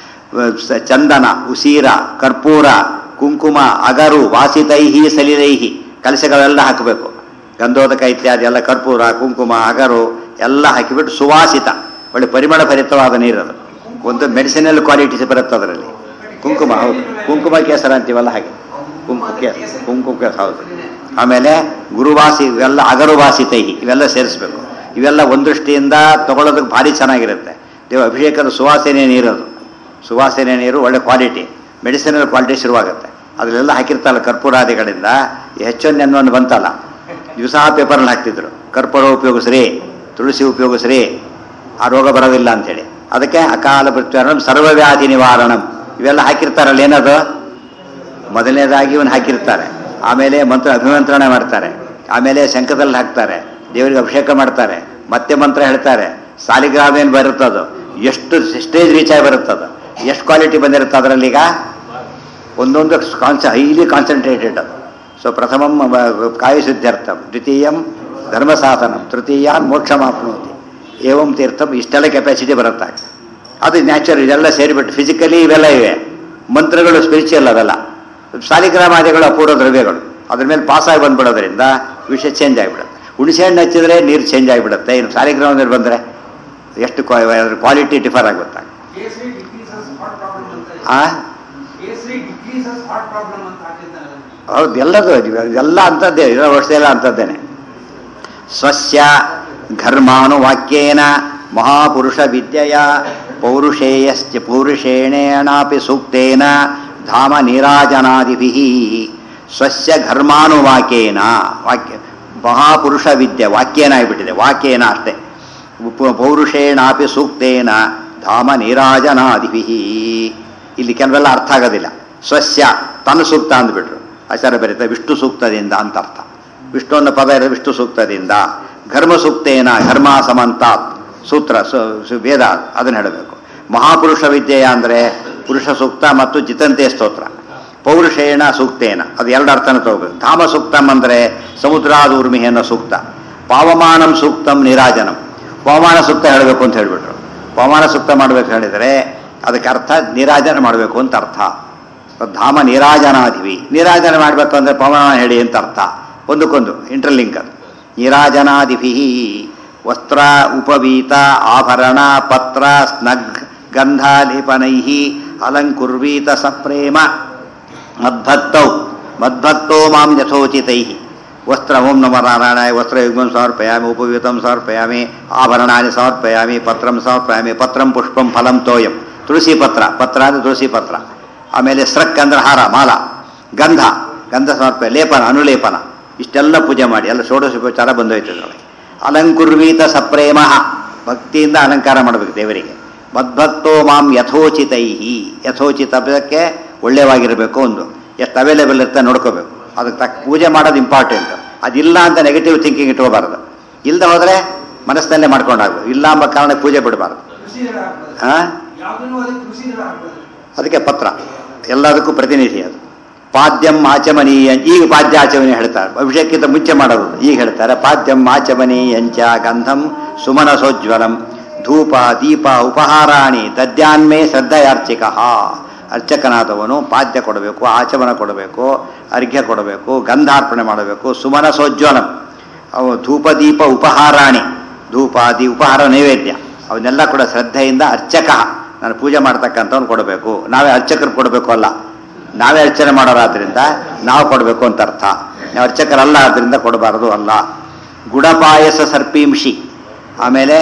ಸ- ಚಂದನ ಉಸೀರ ಕರ್ಪೂರ ಕುಂಕುಮ ಅಗರು ವಾಸಿತೈಹಿ ಸಲಿಲೈಹಿ ಕಲಸೆಗಳೆಲ್ಲ ಹಾಕಬೇಕು ಗಂಧೋದಕ ಇತ್ಯಾದಿ ಎಲ್ಲ ಕರ್ಪೂರ ಕುಂಕುಮ ಅಗರು ಎಲ್ಲ ಹಾಕಿಬಿಟ್ಟು ಸುವಾಸಿತ ಒಳ್ಳೆ ಪರಿಮಳ ಭರಿತವಾದ ನೀರದು ಒಂದು ಮೆಡಿಸಿನಲ್ ಕ್ವಾಲಿಟೀಸ್ ಬರುತ್ತೆ ಅದರಲ್ಲಿ ಕುಂಕುಮ ಹೌದು ಕುಂಕುಮ ಕೇಸರ ಅಂತೀವಲ್ಲ ಹಾಗೆ ಕುಂಕುಮ ಕೇಸ ಕುಂಕುಮ ಕೇಸ ಹೌದು ಆಮೇಲೆ ಗುರುವಾಸಿ ಇವೆಲ್ಲ ಅಗರುವಾಸಿತೈಹಿ ಇವೆಲ್ಲ ಸೇರಿಸ್ಬೇಕು ಇವೆಲ್ಲ ಒಂದು ದೃಷ್ಟಿಯಿಂದ ತಗೊಳ್ಳೋದಕ್ಕೆ ಭಾರಿ ಚೆನ್ನಾಗಿರುತ್ತೆ ದೇವ ಅಭಿಷೇಕದ ಸುವಾಸನೆ ನೀರದು ಸುವಾಸನೆ ನೀರು ಒಳ್ಳೆ ಕ್ವಾಲಿಟಿ ಮೆಡಿಸಿನಲ್ ಕ್ವಾಲಿಟಿ ಶುರುವಾಗುತ್ತೆ ಅದರಲ್ಲೆಲ್ಲ ಹಾಕಿರ್ತಾರಲ್ಲ ಕರ್ಪೂರಾದಿಗಳಿಂದ ಹೆಚ್ಚೊಂದು ಎನ್ನುವನ್ನು ಬಂತಲ್ಲ ದಿವಸ ಪೇಪರಲ್ಲಿ ಹಾಕ್ತಿದ್ರು ಕರ್ಪೂರ ಉಪಯೋಗಿಸ್ರಿ ತುಳಸಿ ಉಪಯೋಗಿಸ್ರಿ ಆ ರೋಗ ಬರೋದಿಲ್ಲ ಅಂತೇಳಿ ಅದಕ್ಕೆ ಅಕಾಲ ಮೃತ್ಯುರಣಂ ಸರ್ವವ್ಯಾಧಿ ನಿವಾರಣಂ ಇವೆಲ್ಲ ಹಾಕಿರ್ತಾರಲ್ಲ ಏನದು ಮೊದಲನೇದಾಗಿ ಇವನು ಹಾಕಿರ್ತಾರೆ ಆಮೇಲೆ ಮಂತ್ರ ಅಭಿಮಂತ್ರಣ ಮಾಡ್ತಾರೆ ಆಮೇಲೆ ಶಂಖದಲ್ಲಿ ಹಾಕ್ತಾರೆ ದೇವರಿಗೆ ಅಭಿಷೇಕ ಮಾಡ್ತಾರೆ ಮತ್ತೆ ಮಂತ್ರ ಹೇಳ್ತಾರೆ ಸಾಲಿಗ್ರಾಮ ಏನು ಬರುತ್ತದು ಎಷ್ಟು ಸ್ಟೇಜ್ ರೀಚ್ ಆಗಿ ಬರುತ್ತದು ಎಷ್ಟು ಕ್ವಾಲಿಟಿ ಬಂದಿರುತ್ತೆ ಅದರಲ್ಲಿ ಈಗ ಒಂದೊಂದು ಕಾನ್ಸ ಹೈಲಿ ಕಾನ್ಸಂಟ್ರೇಟೆಡ್ ಅದು ಸೊ ಪ್ರಥಮಂ ಕಾಯಶುದ್ಧ್ಯರ್ಥಂ ದ್ವಿತೀಯಂ ಧರ್ಮಸಾಧನಂ ತೃತೀಯಾನ್ ಮೋಕ್ಷಮಾಪ್ನೋತಿ ಏವಂ ತೀರ್ಥಂ ಇಷ್ಟೆಲ್ಲ ಕೆಪಾಸಿಟಿ ಬರುತ್ತೆ ಅದು ನ್ಯಾಚುರಲ್ ಇದೆಲ್ಲ ಸೇರಿಬಿಟ್ಟು ಫಿಸಿಕಲಿ ಇವೆಲ್ಲ ಇವೆ ಮಂತ್ರಗಳು ಸ್ಪಿರಿಚುವಲ್ ಅವೆಲ್ಲ ಸಾಲಿಗ್ರಾಮಾದಿಗಳು ಅಪೂರ್ವ ದ್ರವ್ಯಗಳು ಅದ್ರ ಮೇಲೆ ಪಾಸ್ ಆಗಿ ಬಂದ್ಬಿಡೋದ್ರಿಂದ ವಿಷಯ ಚೇಂಜ್ ಆಗಿಬಿಡುತ್ತೆ ಹುಣಸೆ ಹಣ್ಣು ಹಚ್ಚಿದ್ರೆ ನೀರು ಚೇಂಜ್ ಆಗಿಬಿಡುತ್ತೆ ಇನ್ನು ಸಾಲಿಗ್ರಾಮದಲ್ಲಿ ಬಂದರೆ ಎಷ್ಟು ಕ್ವಾಲಿಟಿ ಡಿಫರ್ ಆಗುತ್ತೆ ಕೇಸರಿ ಡಿಕ್ರೀಸಸ್ ಹಾರ್ಟ್ ಪ್ರಾಬ್ಲಮ್ ಅಂತ ಇದೆ. ಆ ಕೇಸರಿ ಡಿಕ್ರೀಸಸ್ ಹಾರ್ಟ್ ಪ್ರಾಬ್ಲಮ್ ಅಂತ ಹಾಕಿದ್ದಾನೆ ಹೌದು ಎಲ್ಲದು ಎಲ್ಲ ಅಂಥದ್ದೇ ಇರೋ ವರ್ಷ ಎಲ್ಲ ಅಂಥದ್ದೇನೆ ಸ್ವಸ್ಯ ಘರ್ಮಾನುವಾಕ್ಯೇನ ಮಹಾಪುರುಷ ವಿದ್ಯೆಯ ಪೌರುಷೇಯಶ್ಚ ಪೌರುಷೇಣೇನಾಪಿ ಸೂಕ್ತೇನ ಧಾಮ ನೀರಾಜನಾದಿಭಿ ಸ್ವಸ್ಯ ಘರ್ಮಾನುವಾಕ್ಯೇನ ವಾಕ್ಯ ಮಹಾಪುರುಷ ವಿದ್ಯೆ ವಾಕ್ಯೇನ ಆಗಿಬಿಟ್ಟಿದೆ ವಾಕ್ಯೇನ ಅಷ್ಟೇ ಉಪ- ಪೌರುಷೇಣಾಪಿ ಸೂಕ್ತೇನ ಧಾಮ ನೀರಾಜನಾದಿಭಿ ಇಲ್ಲಿ ಕೆಲವೆಲ್ಲ ಅರ್ಥ ಆಗೋದಿಲ್ಲ ಸ್ವಸ್ಯ ತನ್ನ ಸೂಕ್ತ ಅಂದ್ಬಿಟ್ರು ಆಚಾರ್ಯ ಬರೀತಾರೆ ವಿಷ್ಣು ಸೂಕ್ತದಿಂದ ಅಂತ ಅರ್ಥ ವಿಷ್ಣು ಅನ್ನೋ ಪದ ಇರೋದು ವಿಷ್ಣು ಸೂಕ್ತದಿಂದ ಘರ್ಮ ಸೂಕ್ತೇನ ಘರ್ಮ ಸಮಂತಾತ್ ಸೂತ್ರ ಸು- ಸು- ವೇದ ಅದನ್ನು ಹೇಳಬೇಕು ಮಹಾಪುರುಷ ವಿದ್ಯೆಯ ಅಂದರೆ ಪುರುಷ ಸೂಕ್ತ ಮತ್ತು ಜಿತಂತೆ ಸ್ತೋತ್ರ ಪೌರುಷೇಣ ಸೂಕ್ತೇನ ಅದು ಎರಡು ಅರ್ಥನ ತಗೋಬೇಕು ಧಾಮ ಸೂಕ್ತಂ ಅಂದರೆ ಸಮುದ್ರಾದೂರ್ಮಿ ಅನ್ನೋ ಸೂಕ್ತ ಪಾವಮಾನಂ ಸೂಕ್ತಂ ನಿರಾಜನಂ ಪವಮಾನ ಸೂಕ್ತ ಹೇಳಬೇಕು ಅಂತ ಹೇಳ್ಬಿಟ್ರು ಪವಮಾನ ಸೂಕ್ತ ಮಾಡಬೇಕು ಹೇಳಿದರೆ ಅದಕ್ಕೆ ಅರ್ಥ ನಿರಾಜನ ಮಾಡಬೇಕು ಅಂತ ಅರ್ಥ ಧಾಮ ನೀರಾಜನಾಧಿವಿ ನೀರಾಜನ ಮಾಡಬೇಕು ಅಂದರೆ ಪವಮಾನ ಹೇಳಿ ಅಂತ ಅರ್ಥ ಒಂದಕ್ಕೊಂದು ಇಂಟರ್ಲಿಂಕ್ ಅದು ನೀರಾಜನಾದಿಭಿ ವಸ್ತ್ರ ಉಪವೀತ ಆಭರಣ ಪತ್ರ ಸ್ನಗ್ ಗಂಧಾಲೇಪನೈ ಅಲಂಕುರ್ವೀತ ಸಪ್ರೇಮ ಮದ್ಭಕ್ತೌ ಮದ್ಭಕ್ತೋ ಮಾಂ ಯಥೋಚಿತೈ ವಸ್ತ್ರ ಓಂ ನಮ ನಾರಾಯಣಾಯ ವಸ್ತ್ರಯುಗ್ಮಂ ಸಮರ್ಪಯಾಮಿ ಉಪವೀತಂ ಸಮರ್ಪಯಾಮಿ ಆಭರಣಾನಿ ಸಮರ್ಪಯಾಮಿ ಪತ್ರಂ ಸಮರ್ಪಯಾಮಿ ಪತ್ರಂ ಪುಷ್ಪಂ ಫಲಂ ತೋಯಂ ತುಳಸಿ ಪತ್ರ ಪತ್ರ ಅಂದರೆ ತುಳಸಿ ಪತ್ರ ಆಮೇಲೆ ಸ್ರಕ್ ಅಂದ್ರೆ ಹಾರ ಮಾಲ ಗಂಧ ಗಂಧ ಸಮರ್ಪಯ ಲೇಪನ ಅನುಲೇಪನ ಇಷ್ಟೆಲ್ಲ ಪೂಜೆ ಮಾಡಿ ಎಲ್ಲ ಷೋಡಶೋಪಚಾರ ಬಂದೋಯ್ತು ಇದರೊಳಗೆ ಅಲಂಕುರ್ವೀತ ಸಪ್ರೇಮ ಭಕ್ತಿಯಿಂದ ಅಲಂಕಾರ ಮಾಡಬೇಕು ದೇವರಿಗೆ ಮದ್ಭಕ್ತೋ ಮಾಂ ಯಥೋಚಿತೈಹಿ ಯಥೋಚಿತ ಅದಕ್ಕೆ ಒಳ್ಳೆಯವಾಗಿರಬೇಕು ಒಂದು ಎಷ್ಟು ಅವೈಲೇಬಲ್ ಇರುತ್ತೆ ನೋಡ್ಕೋಬೇಕು ಅದಕ್ಕೆ ತಕ್ಕ ಪೂಜೆ ಮಾಡೋದು ಇಂಪಾರ್ಟೆಂಟ್ ಅದಿಲ್ಲ ಅಂತ ನೆಗೆಟಿವ್ ಥಿಂಕಿಂಗ್ ಇಟ್ಕೋಬಾರ್ದು ಇಲ್ಲದೆ ಹೋದರೆ ಮನಸ್ಸಿನಲ್ಲೇ ಮಾಡ್ಕೊಂಡಾಗಬೇಕು ಇಲ್ಲ ಎಂಬ ಕಾರಣಕ್ಕೆ ಪೂಜೆ ಬಿಡಬಾರ್ದು ಕೃಷಿದಳ ಹಾಕ್ಬೋದು ಹಾಂ ಯಾವುದನ್ನು ಅದಕ್ಕೆ ಕೃಷಿದಳ ಹಾಕ್ಬೋದು ಅದಕ್ಕೆ ಪತ್ರ ಎಲ್ಲದಕ್ಕೂ ಪ್ರತಿನಿಧಿ ಅದು ಪಾದ್ಯಂ ಆಚಮನೀಯ ಈಗ ಪಾದ್ಯ ಆಚಮನಿ ಹೇಳ್ತಾರೆ ಅಭಿಷೇಕ್ಕಿಂತ ಮುಂಚೆ ಮಾಡೋದು ಈಗ ಹೇಳ್ತಾರೆ ಪಾದ್ಯಂ ಆಚಮನೀಯಂಚ ಗಂಧಂ ಸುಮನಸೋಜ್ವಲಂ ಧೂಪ ದೀಪ ಉಪಹಾರಾಣಿ ದದ್ಯಾನ್ಮೇ ಶ್ರದ್ಧೆಯಾರ್ಚಿಕ ಅರ್ಚಕನಾದವನು ಪಾದ್ಯ ಕೊಡಬೇಕು ಆಚಮನ ಕೊಡಬೇಕು ಅರ್ಘ್ಯ ಕೊಡಬೇಕು ಗಂಧಾರ್ಪಣೆ ಮಾಡಬೇಕು ಸುಮನಸೋಜ್ವಲಂ ಅವು ಧೂಪ ದೀಪ ಉಪಹಾರಾಣಿ ಧೂಪ ದಿ ಉಪಹಾರ ನೈವೇದ್ಯ ಅವನ್ನೆಲ್ಲ ಕೂಡ ಶ್ರದ್ಧೆಯಿಂದ ಅರ್ಚಕ ನಾನು ಪೂಜೆ ಮಾಡ್ತಕ್ಕಂಥವ್ನು ಕೊಡಬೇಕು ನಾವೇ ಅರ್ಚಕರು ಕೊಡಬೇಕು ಅಲ್ಲ ನಾವೇ ಅರ್ಚನೆ ಮಾಡೋರಾದ್ರಿಂದ ನಾವು ಕೊಡಬೇಕು ಅಂತ ಅರ್ಥ ನಾವು ಅರ್ಚಕರಲ್ಲ ಆದ್ರಿಂದ ಕೊಡಬಾರದು ಅಲ್ಲ ಗುಡಪಾಯಸ ಸರ್ಪೀಂಶಿ ಆಮೇಲೆ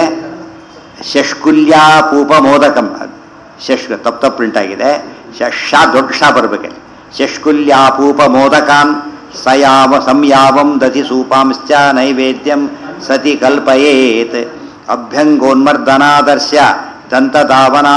ಶಷ್ಕುಲ್ಯ ಪೂಪ ಮೋದಕಂ ಶಶ್ ತಪ್ಪು ತಪ್ಪು ಪ್ರಿಂಟ್ ಆಗಿದೆ ಶಾ ದೊಡ್ಡ ಶಾ ಬರಬೇಕಲ್ಲಿ ಶಷ್ಕುಲ್ಯ ಪೂಪ ಮೋದಕಾನ್ ಸಯಾವ ಸಂಯಾವಂ ದಧಿ ಸೂಪಾಂಶ್ಚ ನೈವೇದ್ಯಂ ಸತಿ ಕಲ್ಪಯೇತ್ ಅಭ್ಯಂಗೋನ್ಮರ್ದನಾದರ್ಶ್ಯ ದಂತಧಾವನಾ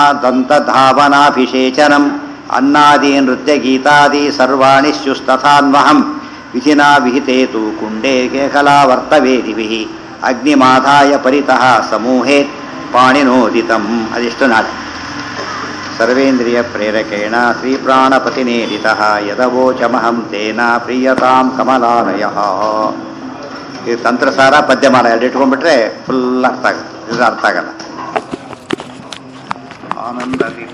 ದಂತಧಾವನಾಭಿಷೇಚನಂ ಅನ್ನಾದಿ ನೃತ್ಯ ಗೀತಾದಿ ಸರ್ವಾಣಿ ಸ್ಯುಸ್ತಥಾನ್ವಹಂ ವಿಧಿನಾ ವಿಹಿತೆ ತು ಕುಂಡೇ ಕೇಕಲಾವರ್ತವೇದಿಭಿ ಅಗ್ನಿಮಾಧಾಯ ಪರಿತಃ ಸಮೂಹೇ ಪಾಣಿನೋದಿತಂ ಅದೆಷ್ಟು ನಾಳೆ ಸರ್ವೇಂದ್ರಿಯ ಪ್ರೇರಕೇಣ ಶ್ರೀಪ್ರಾಣಪತಿನೇರಿತ ಯದವೋಚಮಹಂ ತೇನ ಪ್ರಿಯತಾಂ ಕಮಲಾಲಯ ಇದು ತಂತ್ರಸಾರ ಪದ್ಯಮಾಲ ಎರಡು ಇಟ್ಕೊಂಡ್ಬಿಟ್ರೆ ಫುಲ್ ಅರ್ಥ ಆಗುತ್ತೆ ಇದು ಅರ್ಥ ಆಗಲ್ಲ ಆನಂದ